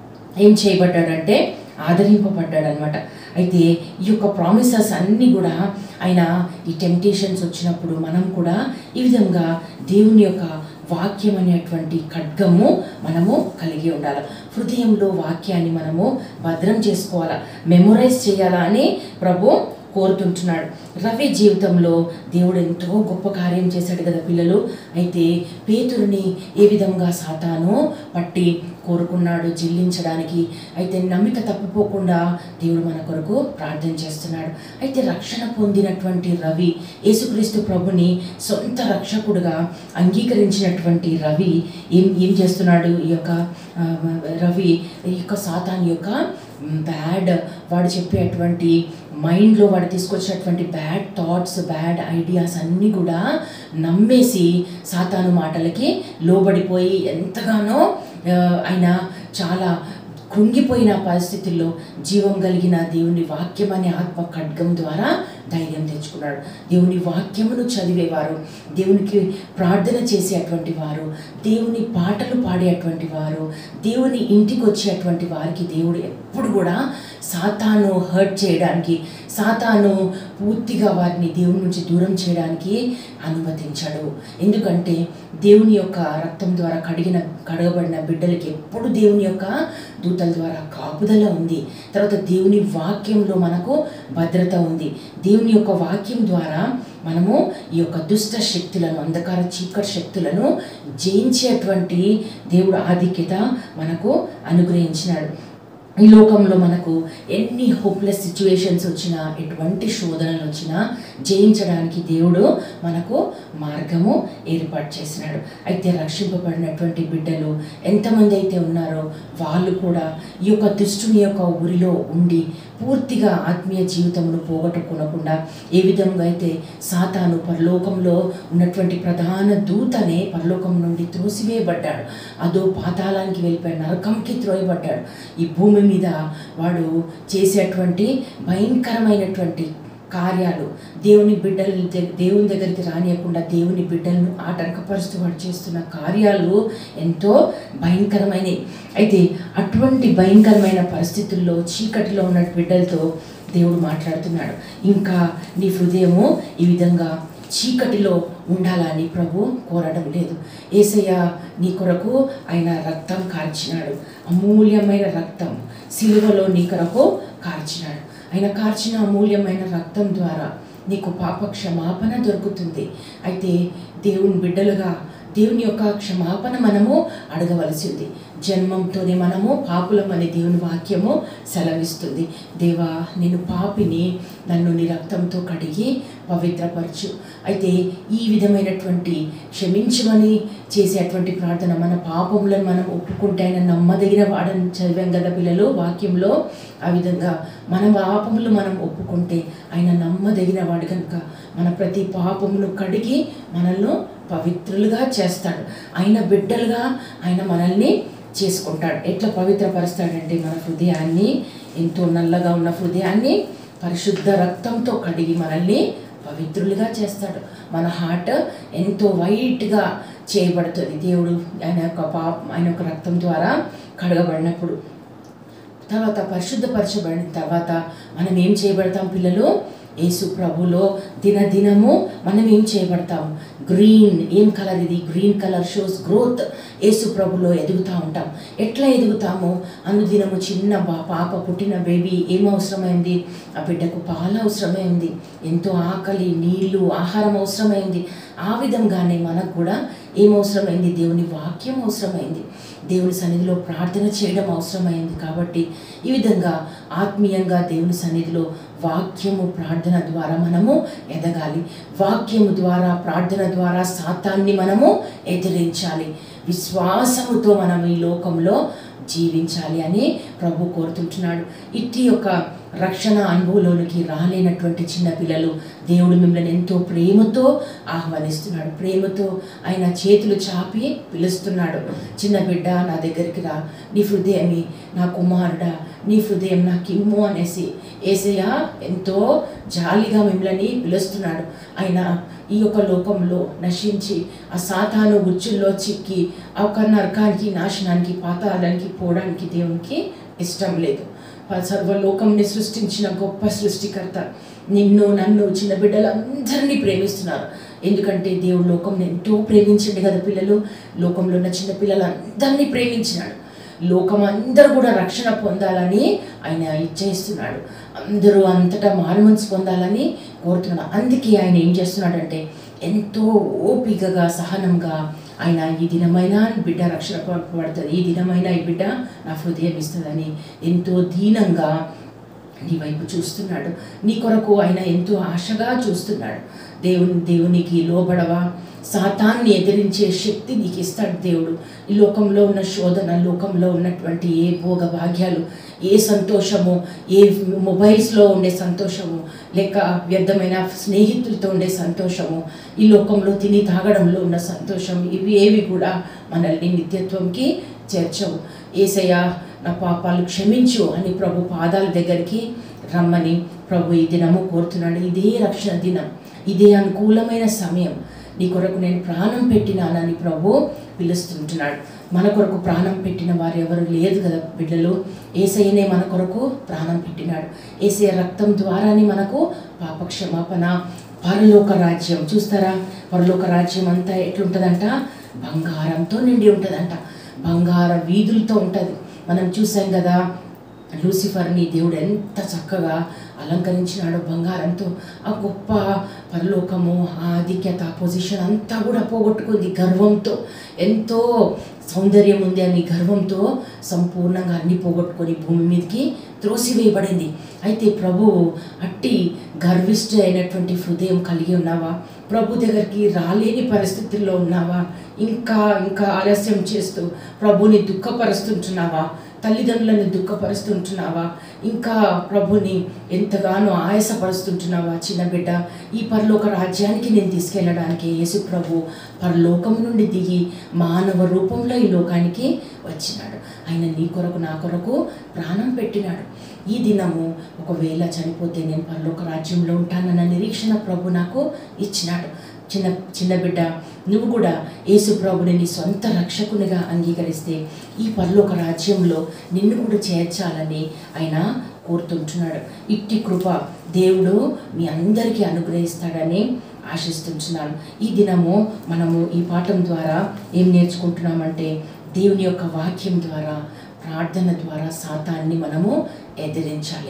ఏం చేయబడ్డాడంటే ఆదరింపబడ్డాడనమాట అయితే ఈ యొక్క ప్రామిసెస్ అన్నీ కూడా ఆయన ఈ టెంప్టేషన్స్ వచ్చినప్పుడు మనం కూడా ఈ విధంగా దేవుని యొక్క వాక్యం అనేటువంటి ఖడ్గము మనము కలిగి ఉండాలి హృదయంలో వాక్యాన్ని మనము భద్రం చేసుకోవాలా మెమొరైజ్ చేయాలా అని ప్రభు కోరుతుంటున్నాడు రవి జీవితంలో దేవుడు ఎంతో గొప్ప కార్యం చేశాడు కదా పిల్లలు అయితే పేతురుని ఏ విధంగా సాతాను పట్టి కోరుకున్నాడు జిల్లించడానికి అయితే నమ్మిక తప్పిపోకుండా దేవుడు మన కొరకు ప్రార్థన చేస్తున్నాడు అయితే రక్షణ పొందినటువంటి రవి యేసుక్రీస్తు ప్రభుని సొంత రక్షకుడుగా అంగీకరించినటువంటి రవి ఏం ఏం చేస్తున్నాడు ఈ యొక్క ఆ, రవి ఈ యొక్క సాతాన్ యొక్క బ్యాడ్ వాడు చెప్పేటువంటి మైండ్లో వాడు తీసుకొచ్చినటువంటి బ్యాడ్ థాట్స్ బ్యాడ్ ఐడియాస్ అన్నీ కూడా నమ్మేసి సాతాను మాటలకి లోబడిపోయి ఎంతగానో ఆ, ఆయన చాలా కృంగిపోయిన పరిస్థితుల్లో జీవం కలిగిన దేవుని వాక్యం అనే ఆత్మ ఖడ్గం ద్వారా ధైర్యం తెచ్చుకున్నాడు దేవుని వాక్యమును చదివేవారు దేవునికి ప్రార్థన చేసేటువంటి వారు దేవుని పాటలు పాడేటువంటి వారు దేవుని ఇంటికి వచ్చేటువంటి వారికి దేవుడు ఎప్పుడు కూడా సాతాను హర్ట్ చేయడానికి సాతాను పూర్తిగా వారిని దేవుని నుంచి దూరం చేయడానికి అనుమతించాడు ఎందుకంటే దేవుని యొక్క రక్తం ద్వారా కడిగిన కడగబడిన బిడ్డలకి ఎప్పుడు దేవుని యొక్క దూతల ద్వారా కాపుదల ఉంది తర్వాత దేవుని వాక్యంలో మనకు భద్రత ఉంది దేవుని యొక్క వాక్యం ద్వారా మనము ఈ యొక్క దుష్ట శక్తులను అంధకార చీకటి శక్తులను జయించేటువంటి దేవుడు ఆధిక్యత మనకు అనుగ్రహించినాడు ఈ లోకంలో మనకు ఎన్ని హోప్లెస్ సిచ్యువేషన్స్ వచ్చినా ఎటువంటి శోధనలు వచ్చినా జయించడానికి దేవుడు మనకు మార్గము ఏర్పాటు చేసినాడు అయితే రక్షింపబడినటువంటి బిడ్డలు ఎంతమంది అయితే ఉన్నారో వాళ్ళు కూడా ఈ యొక్క దుష్టుని యొక్క ఊరిలో ఉండి పూర్తిగా ఆత్మీయ జీవితమును పోగొట్టుకోనకుండా ఏ విధంగా అయితే సాతాను పరలోకంలో ఉన్నటువంటి ప్రధాన దూతనే పరలోకం నుండి త్రోసివేయబడ్డాడు అదో పాతాళానికి వెళ్ళిపోయి నరకంకి త్రోయబడ్డాడు ఈ భూమి మీద వాడు చేసేటువంటి భయంకరమైనటువంటి కార్యాలు దేవుని బిడ్డల దగ్గ- దేవుని దగ్గరికి రానియకుండా దేవుని బిడ్డలను ఆటంకపరుస్తూ వాడు చేస్తున్న కార్యాలు ఎంతో భయంకరమైనవి అయితే అటువంటి భయంకరమైన పరిస్థితుల్లో చీకటిలో ఉన్న బిడ్డలతో దేవుడు మాట్లాడుతున్నాడు ఇంకా నీ హృదయము ఈ విధంగా చీకటిలో ఉండాలని ప్రభు కోరడం లేదు ఏసయ్య నీ కొరకు ఆయన రక్తం కార్చినాడు అమూల్యమైన రక్తం సిలువలో నీ కొరకు కార్చినాడు ఆయన కార్చిన అమూల్యమైన రక్తం ద్వారా నీకు పాప క్షమాపణ దొరుకుతుంది అయితే దేవుని బిడ్డలుగా దేవుని యొక్క క్షమాపణ మనము అడగవలసి ఉంది జన్మంతోనే మనము పాపులం అనే దేవుని వాక్యము సెలవిస్తుంది దేవా నేను పాపిని నన్ను నీ రక్తంతో కడిగి పవిత్రపరచు అయితే ఈ విధమైనటువంటి క్షమించమని చేసేటువంటి ప్రార్థన మన పాపములను మనం ఒప్పుకుంటే ఆయన నమ్మదగిన వాడని చదివాం కదా పిల్లలు వాక్యంలో ఆ విధంగా మన పాపములు మనం ఒప్పుకుంటే ఆయన నమ్మదగిన వాడు కనుక మన ప్రతి పాపమును కడిగి మనల్ని పవిత్రులుగా చేస్తాడు ఆయన బిడ్డలుగా ఆయన మనల్ని చేసుకుంటాడు ఎట్లా పవిత్రపరుస్తాడంటే మన హృదయాన్ని ఎంతో నల్లగా ఉన్న హృదయాన్ని పరిశుద్ధ రక్తంతో కడిగి మనల్ని పవిత్రులుగా చేస్తాడు మన హార్ట్ ఎంతో వైట్గా చేయబడుతుంది దేవుడు ఆయన యొక్క పాప ఆయన యొక్క రక్తం ద్వారా కడగబడినప్పుడు తర్వాత పరిశుద్ధపరచబడిన తర్వాత మనం ఏం చేయబడతాం పిల్లలు యేసు ప్రభులో దినదినము మనం ఏం చేయబడతాం గ్రీన్ ఏం కలర్ ఇది గ్రీన్ కలర్ షోస్ గ్రోత్ యేసు ప్రభులో ఎదుగుతూ ఉంటాం ఎట్లా ఎదుగుతాము అనుదినము చిన్న బా పాప పుట్టిన బేబీ ఏం అవసరమైంది ఆ బిడ్డకు పాలు అవసరమైంది ఎంతో ఆకలి నీళ్లు ఆహారం అవసరమైంది ఆ విధంగానే మనకు కూడా ఏం అవసరమైంది దేవుని వాక్యం అవసరమైంది దేవుని సన్నిధిలో ప్రార్థన చేయడం అవసరమైంది కాబట్టి ఈ విధంగా ఆత్మీయంగా దేవుని సన్నిధిలో వాక్యము ప్రార్థన ద్వారా మనము ఎదగాలి వాక్యము ద్వారా ప్రార్థన ద్వారా సాతాన్ని మనము ఎదిరించాలి విశ్వాసముతో మనం ఈ లోకంలో జీవించాలి అని ప్రభు కోరుతుంటున్నాడు ఇట్టి యొక్క రక్షణ అనుభవంలోనికి రాలేనటువంటి చిన్న పిల్లలు దేవుడు మిమ్మల్ని ఎంతో ప్రేమతో ఆహ్వానిస్తున్నాడు ప్రేమతో ఆయన చేతులు చాపి పిలుస్తున్నాడు చిన్న బిడ్డ నా దగ్గరికి రా నీ హృదయమి నా కుమారుడా నీ హృదయం నాకు ఇమ్ము అనేసి ఏసయ్య ఎంతో జాలిగా మిమ్మల్ని పిలుస్తున్నాడు ఆయన ఈ యొక్క లోకంలో నశించి ఆ సాతాను ఉచ్చుల్లో చిక్కి ఆ ఒక నరకానికి నాశనానికి పాతాళానికి పోవడానికి దేవునికి ఇష్టం లేదు ఆ సర్వలోకంని సృష్టించిన గొప్ప సృష్టికర్త నిన్ను నన్ను చిన్న బిడ్డలందరినీ ప్రేమిస్తున్నారు ఎందుకంటే దేవుడు లోకంని ఎంతో ప్రేమించండి కదా పిల్లలు లోకంలో ఉన్న చిన్న పిల్లలందరినీ ప్రేమించినాడు లోకం అందరూ కూడా రక్షణ పొందాలని ఆయన ఇచ్చేస్తున్నాడు అందరూ అంతటా మారుమనసు పొందాలని కోరుతున్నాడు అందుకే ఆయన ఏం చేస్తున్నాడంటే ఎంతో ఓపికగా సహనంగా ఆయన ఈ దినమైన బిడ్డ రక్షణ పడుతుంది ఈ దినమైన ఈ బిడ్డ నా హృదయం ఇస్తుందని ఎంతో దీనంగా నీ వైపు చూస్తున్నాడు నీ కొరకు ఆయన ఎంతో ఆశగా చూస్తున్నాడు దేవుని దేవునికి లోబడవా సాతాన్ని ఎదిరించే శక్తి నీకు ఇస్తాడు దేవుడు ఈ లోకంలో ఉన్న శోధన లోకంలో ఉన్నటువంటి ఏ భోగ భాగ్యాలు ఏ సంతోషము ఏ మొబైల్స్లో ఉండే సంతోషము లేక వ్యర్థమైన స్నేహితులతో ఉండే సంతోషము ఈ లోకంలో తిని తాగడంలో ఉన్న సంతోషం ఇవి ఏవి కూడా మనల్ని నిత్యత్వంకి చేర్చవు ఏసయ్య నా పాపాలు క్షమించు అని ప్రభు పాదాల దగ్గరికి రమ్మని ప్రభు ఈ దినము కోరుతున్నాడు ఇదే రక్షణ దినం ఇదే అనుకూలమైన సమయం నీ కొరకు నేను ప్రాణం పెట్టినానని ప్రభు పిలుస్తుంటున్నాడు మన కొరకు ప్రాణం పెట్టిన వారు ఎవరు లేదు కదా బిడ్డలు ఏసయ్యనే మన కొరకు ప్రాణం పెట్టినాడు ఏసయ్య రక్తం ద్వారానే మనకు పాప క్షమాపణ పరలోక రాజ్యం చూస్తారా పరలోక రాజ్యం అంతా ఎట్లుంటుందంట బంగారంతో నిండి ఉంటుందంట బంగార వీధులతో ఉంటుంది మనం చూసాం కదా లూసిఫర్ని దేవుడు ఎంత చక్కగా అలంకరించినాడు బంగారంతో ఆ గొప్ప పరలోకము ఆ ఆధిక్యత ఆ పొజిషన్ అంతా కూడా పోగొట్టుకుంది గర్వంతో ఎంతో సౌందర్యం ఉంది అని గర్వంతో సంపూర్ణంగా అన్ని పోగొట్టుకొని భూమి మీదకి త్రోసివేయబడింది అయితే ప్రభువు అట్టి గర్విష్ఠ అయినటువంటి హృదయం కలిగి ఉన్నావా ప్రభు దగ్గరికి రాలేని పరిస్థితుల్లో ఉన్నావా ఇంకా ఇంకా ఆలస్యం చేస్తూ ప్రభుని దుఃఖపరుస్తుంటున్నావా తల్లిదండ్రులను దుఃఖపరుస్తుంటున్నావా ఇంకా ప్రభుని ఎంతగానో ఆయాసపరుస్తుంటున్నావా చిన్న బిడ్డ ఈ పరలోక రాజ్యానికి నేను తీసుకెళ్ళడానికి యేసు ప్రభు పరలోకం నుండి దిగి మానవ రూపంలో ఈ లోకానికి వచ్చినాడు ఆయన నీ కొరకు నా కొరకు ప్రాణం పెట్టినాడు ఈ దినము ఒకవేళ చనిపోతే నేను పరలోక రాజ్యంలో ఉంటానన్న నిరీక్షణ ప్రభు నాకు ఇచ్చినాడు చిన్న చిన్న బిడ్డ నువ్వు కూడా యేసు ప్రభుని నీ సొంత రక్షకునిగా అంగీకరిస్తే ఈ పరలోక రాజ్యంలో నిన్ను కూడా చేర్చాలని ఆయన కోరుతుంటున్నాడు ఇట్టి కృప దేవుడు మీ అందరికీ అనుగ్రహిస్తాడని ఆశిస్తుంటున్నాను ఈ దినము మనము ఈ పాఠం ద్వారా ఏం నేర్చుకుంటున్నామంటే దేవుని యొక్క వాక్యం ద్వారా ప్రార్థన ద్వారా సాతాన్ని మనము ఎదిరించాలి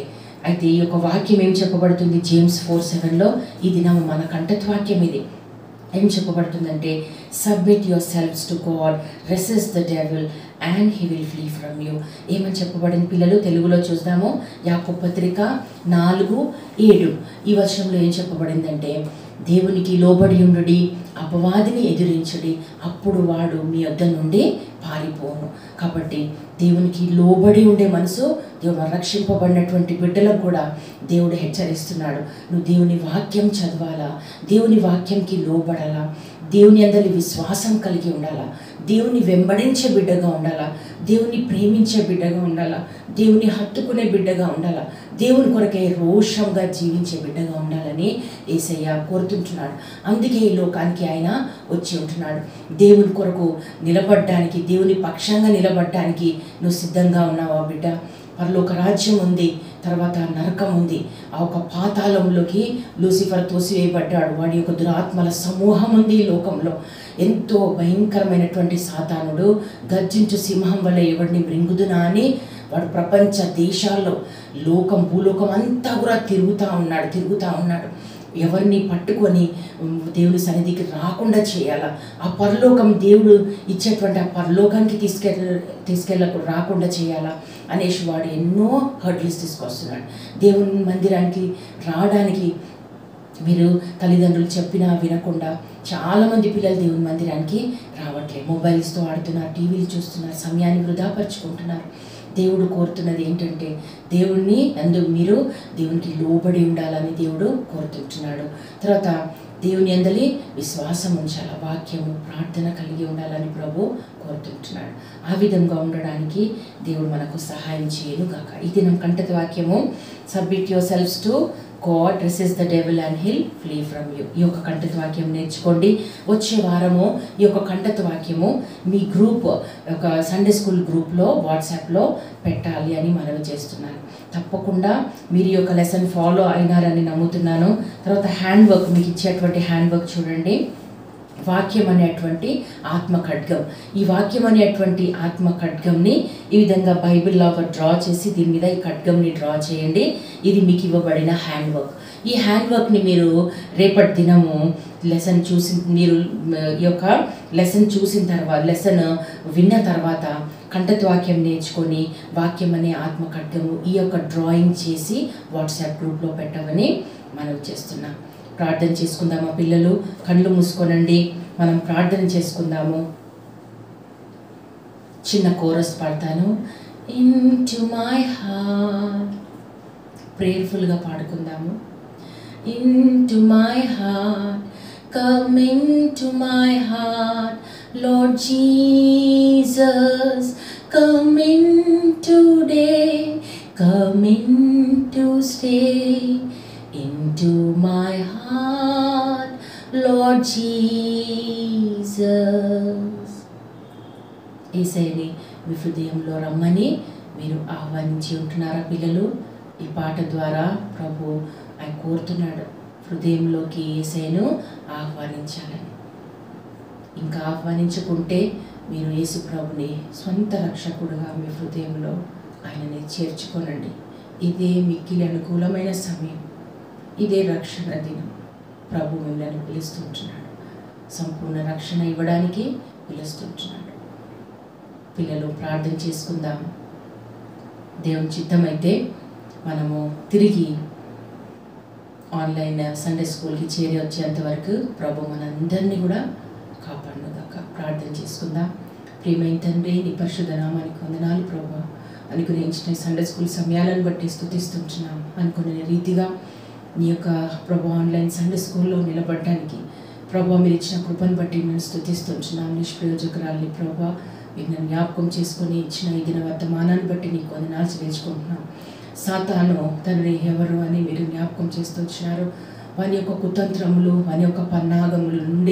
అయితే ఈ యొక్క వాక్యం ఏం చెప్పబడుతుంది జేమ్స్ ఫోర్ సెవెన్లో ఈ దినం మన కంఠత్వాక్యం ఇది ఏం చెప్పబడుతుందంటే submit your selves to God resist the devil and he will flee from you ఏమని చెప్పబడిన పిల్లలు తెలుగులో చూద్దాము యాకో పత్రిక నాలుగు ఏడు ఈ వర్షంలో ఏం చెప్పబడిందంటే దేవునికి లోబడి ఉండుడి అపవాదిని ఎదిరించుడి అప్పుడు వాడు మీ వద్ద నుండి పారిపోను కాబట్టి దేవునికి లోబడి ఉండే మనసు దేవుడు రక్షింపబడినటువంటి బిడ్డలకు కూడా దేవుడు హెచ్చరిస్తున్నాడు నువ్వు దేవుని వాక్యం చదవాలా దేవుని వాక్యంకి లోబడాలా దేవుని అందరి విశ్వాసం కలిగి ఉండాలా దేవుని వెంబడించే బిడ్డగా ఉండాలా దేవుని ప్రేమించే బిడ్డగా ఉండాలా దేవుని హత్తుకునే బిడ్డగా ఉండాలా దేవుని కొరకే రోషంగా జీవించే బిడ్డగా ఉండాలని ఏసయ్య కోరుతుంటున్నాడు అందుకే ఈ లోకానికి ఆయన వచ్చి ఉంటున్నాడు దేవుని కొరకు నిలబడడానికి దేవుని పక్షంగా నిలబడడానికి నువ్వు సిద్ధంగా ఉన్నావా బిడ్డ పరలోక రాజ్యం ఉంది తర్వాత నరకం ఉంది ఆ ఒక పాతాళంలోకి లూసిఫర్ తోసివేయబడ్డాడు వాడి యొక్క దురాత్మల సమూహం ఉంది ఈ లోకంలో ఎంతో భయంకరమైనటువంటి సాతానుడు గర్జించు సింహం వల్ల ఎవరిని మృంగుదునా అని వాడు ప్రపంచ దేశాల్లో లోకం భూలోకం అంతా కూడా తిరుగుతూ ఉన్నాడు తిరుగుతూ ఉన్నాడు ఎవరిని పట్టుకొని ఉమ్, దేవుని సన్నిధికి రాకుండా చేయాలా ఆ పరలోకం దేవుడు ఇచ్చేటువంటి ఆ పరలోకానికి తీసుకెళ్ళ తీసుకెళ్ళ రాకుండా చేయాలా అనేసి వాడు ఎన్నో హర్డిల్స్ తీసుకొస్తున్నాడు దేవుని మందిరానికి రావడానికి మీరు తల్లిదండ్రులు చెప్పినా వినకుండా చాలామంది పిల్లలు దేవుని మందిరానికి రావట్లేదు మొబైల్స్తో ఆడుతున్నారు టీవీలు చూస్తున్నారు సమయాన్ని వృధాపరుచుకుంటున్నారు దేవుడు కోరుతున్నది ఏంటంటే దేవుణ్ణి అందు మీరు దేవునికి లోబడి ఉండాలని దేవుడు కోరుతుంటున్నాడు తర్వాత దేవుని అందలి విశ్వాసం ఉంచాల వాక్యము ప్రార్థన కలిగి ఉండాలని ప్రభు కోరుతుంటున్నాడు ఆ విధంగా ఉండడానికి దేవుడు మనకు సహాయం చేయను గాక ఈ దినం కంటత వాక్యము submit your selves to God resist the devil and he'll flee from you ఈ యొక్క కంటత వాక్యం నేర్చుకోండి వచ్చే వారము ఈ యొక్క కంటత వాక్యము మీ గ్రూప్ ఒక సండే స్కూల్ గ్రూప్లో వాట్సాప్లో పెట్టాలి అని మనవి చేస్తున్నాను తప్పకుండా మీరు ఈ యొక్క లెసన్ ఫాలో అయినారని నమ్ముతున్నాను తర్వాత హ్యాండ్ వర్క్ మీకు ఇచ్చేటువంటి హ్యాండ్ వర్క్ చూడండి వాక్యం అనేటువంటి ఆత్మ ఖడ్గం ఈ వాక్యం అనేటువంటి ఆత్మ ఖడ్గంని ఈ విధంగా బైబిల్ లాగా డ్రా చేసి దీని మీద ఈ ఖడ్గంని డ్రా చేయండి ఇది మీకు ఇవ్వబడిన హ్యాండ్ వర్క్ ఈ హ్యాండ్ వర్క్ని మీరు రేపటి దినము లెసన్ చూసి మీరు మ, ఈ యొక్క లెసన్ చూసిన తర్వాత లెసన్ విన్న తర్వాత కంఠత్ వాక్యం నేర్చుకొని వాక్యం అనే ఆత్మ ఖడ్గము ఈ యొక్క డ్రాయింగ్ చేసి వాట్సాప్ గ్రూప్లో పెట్టమని మనం చేస్తున్నాం ప్రార్థన చేసుకుందామా పిల్లలు కళ్ళు మూసుకోనండి మనం ప్రార్థన చేసుకుందాము చిన్న కోరస్ పాడతాను ఇన్ టు మై హార్ట్ ప్రేయర్ఫుల్గా పాడుకుందాము into my heart come into my heart Lord Jesus come in today come into stay into my heart, Lord Jesus. ఏసైని మీ హృదయంలో రమ్మని మీరు ఆహ్వానించి ఉంటున్నారా పిల్లలు ఈ పాట ద్వారా ప్రభు ఆయన కోరుతున్నాడు హృదయంలోకి ఏసైను ఆహ్వానించాలని ఇంకా ఆహ్వానించుకుంటే మీరు యేసు ప్రభుని సొంత రక్షకుడుగా మీ హృదయంలో ఆయనని చేర్చుకోనండి ఇదే మిక్కిలి అనుకూలమైన సమయం ఇదే రక్షణ దినం ప్రభు మిమ్మల్ని పిలుస్తుంటున్నాడు సంపూర్ణ రక్షణ ఇవ్వడానికి పిలుస్తుంటున్నాడు పిల్లలు ప్రార్థన చేసుకుందాం దేవుని చిత్తమైతే మనము తిరిగి ఆన్లైన్ సండే స్కూల్కి చేరి వచ్చేంత వరకు ప్రభు మనందరినీ కూడా కాపాడుగాక ప్రార్థన చేసుకుందాం ప్రియమైన తండ్రి నీ పరిశుద్ధ నామానికి వందనాలు ప్రభు అనుగ్రహించిన ఈ సండే స్కూల్ సమయాలను బట్టి స్థుతిస్తుంటున్నాం అనుకునే రీతిగా నీ యొక్క ప్రభు ఆన్లైన్ సండే స్కూల్లో నిలబడడానికి ప్రభు మీరు ఇచ్చిన కృపను బట్టి నేను స్థుతిస్తుంటున్నాం నిష్ప్రయోజకురాలని ప్రభు మీరు నన్ను జ్ఞాపకం చేసుకొని ఇచ్చిన ఈ దిన వర్తమానాన్ని బట్టి నీకు వందనాలు చెల్లించుకుంటున్నాం సాతాను తండ్రి ఎవరు అని మీరు జ్ఞాపకం చేస్తూ వచ్చినారు వాని యొక్క కుతంత్రములు వాని యొక్క పన్నాగముల నుండి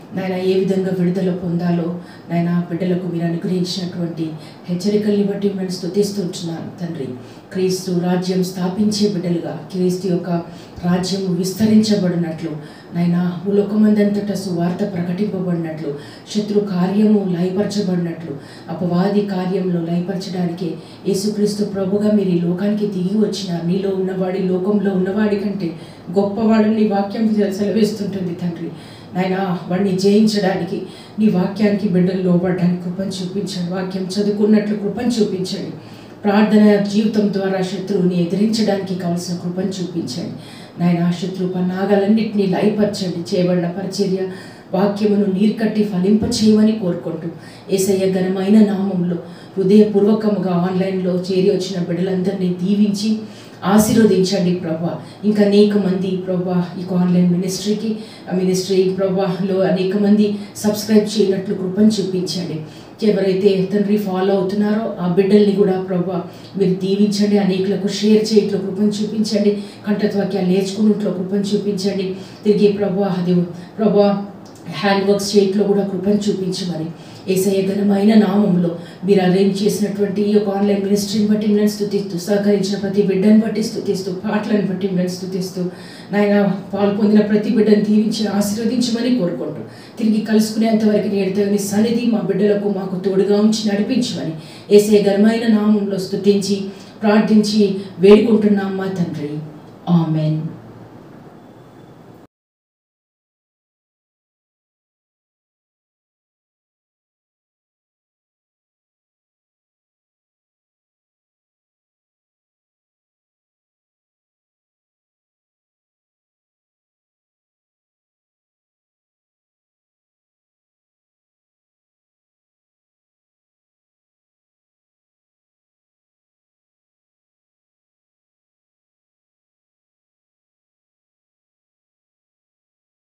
నాయన ఏ విధంగా విడుదల పొందాలో నాయన బిడ్డలకు మీరు అనుగ్రహించినటువంటి హెచ్చరికల్ని బట్టి మేము స్తుతిస్తుంటున్నాను తండ్రి క్రీస్తు రాజ్యం స్థాపించే బిడ్డలుగా క్రీస్తు యొక్క రాజ్యం విస్తరించబడినట్లు నాయన లోకమందంతటా సువార్త ప్రకటింపబడినట్లు శత్రు కార్యము లయపరచబడినట్లు అపవాది కార్యంలో లయపరచడానికి యేసుక్రీస్తు ప్రభుగా మీరు ఈ లోకానికి దిగి వచ్చినారు నీలో ఉన్నవాడి లోకంలో ఉన్నవాడి కంటే గొప్పవాడు నీ వాక్యం సెలవిస్తుంటుంది తండ్రి నాయన వాడిని జయించడానికి నీ వాక్యానికి బిడ్డలు లోబడడానికి కృపను చూపించండి వాక్యం చదువుకున్నట్లు కృపను చూపించండి ప్రార్థన జీవితం ద్వారా శత్రువుని ఎదిరించడానికి కావలసిన కృపను చూపించండి నాయన ఆ శత్రు పన్నాగాలన్నింటినీ లయపరచండి చేయబడిన పరిచర్య వాక్యమును నీరుకట్టి ఫలింప చేయమని కోరుకుంటూ ఏసయ్య ఘనమైన నామంలో హృదయపూర్వకముగా ఆన్లైన్లో చేరి వచ్చిన బిడ్డలందరినీ దీవించి ఆశీర్వదించండి ప్రభా ఇంకా అనేక మంది ప్రభా ఈ ఆన్లైన్ మినిస్ట్రీకి ఆ మినిస్ట్రీ ప్రభాలో అనేక మంది సబ్స్క్రైబ్ చేయనట్లు కృపను చూపించండి ఎవరైతే తండ్రి ఫాలో అవుతున్నారో ఆ బిడ్డల్ని కూడా ప్రభా మీరు దీవించండి అనేకులకు షేర్ చేయట్లో కృపను చూపించండి కంఠత్వాక్యాలు నేర్చుకున్నట్లో కృపను చూపించండి తిరిగి ప్రభా అది ప్రభా హ్యాండ్ వర్క్స్ చేయట్లో కూడా కృపను చూపించమని ఏసయ్య ఘనమైన నామంలో మీరు అరేంజ్ చేసినటువంటి ఈ యొక్క ఆన్లైన్ మినిస్ట్రీని బట్టి మిమ్మల్ని స్థుతిస్తూ సహకరించిన ప్రతి బిడ్డను బట్టి స్థుతిస్తూ పాటలను బట్టి మిమ్మల్ని స్థుతిస్తూ నాయన పాలు పొందిన ప్రతి బిడ్డను దీవించి ఆశీర్వదించమని కోరుకుంటూ తిరిగి కలుసుకునేంత వరకు నేడుతగని సన్నిధి మా బిడ్డలకు మాకు తోడుగా ఉంచి నడిపించమని ఏసే ఘనమైన నామంలో స్థుతించి ప్రార్థించి వేడుకుంటున్నాం మా తండ్రి ఆమెన్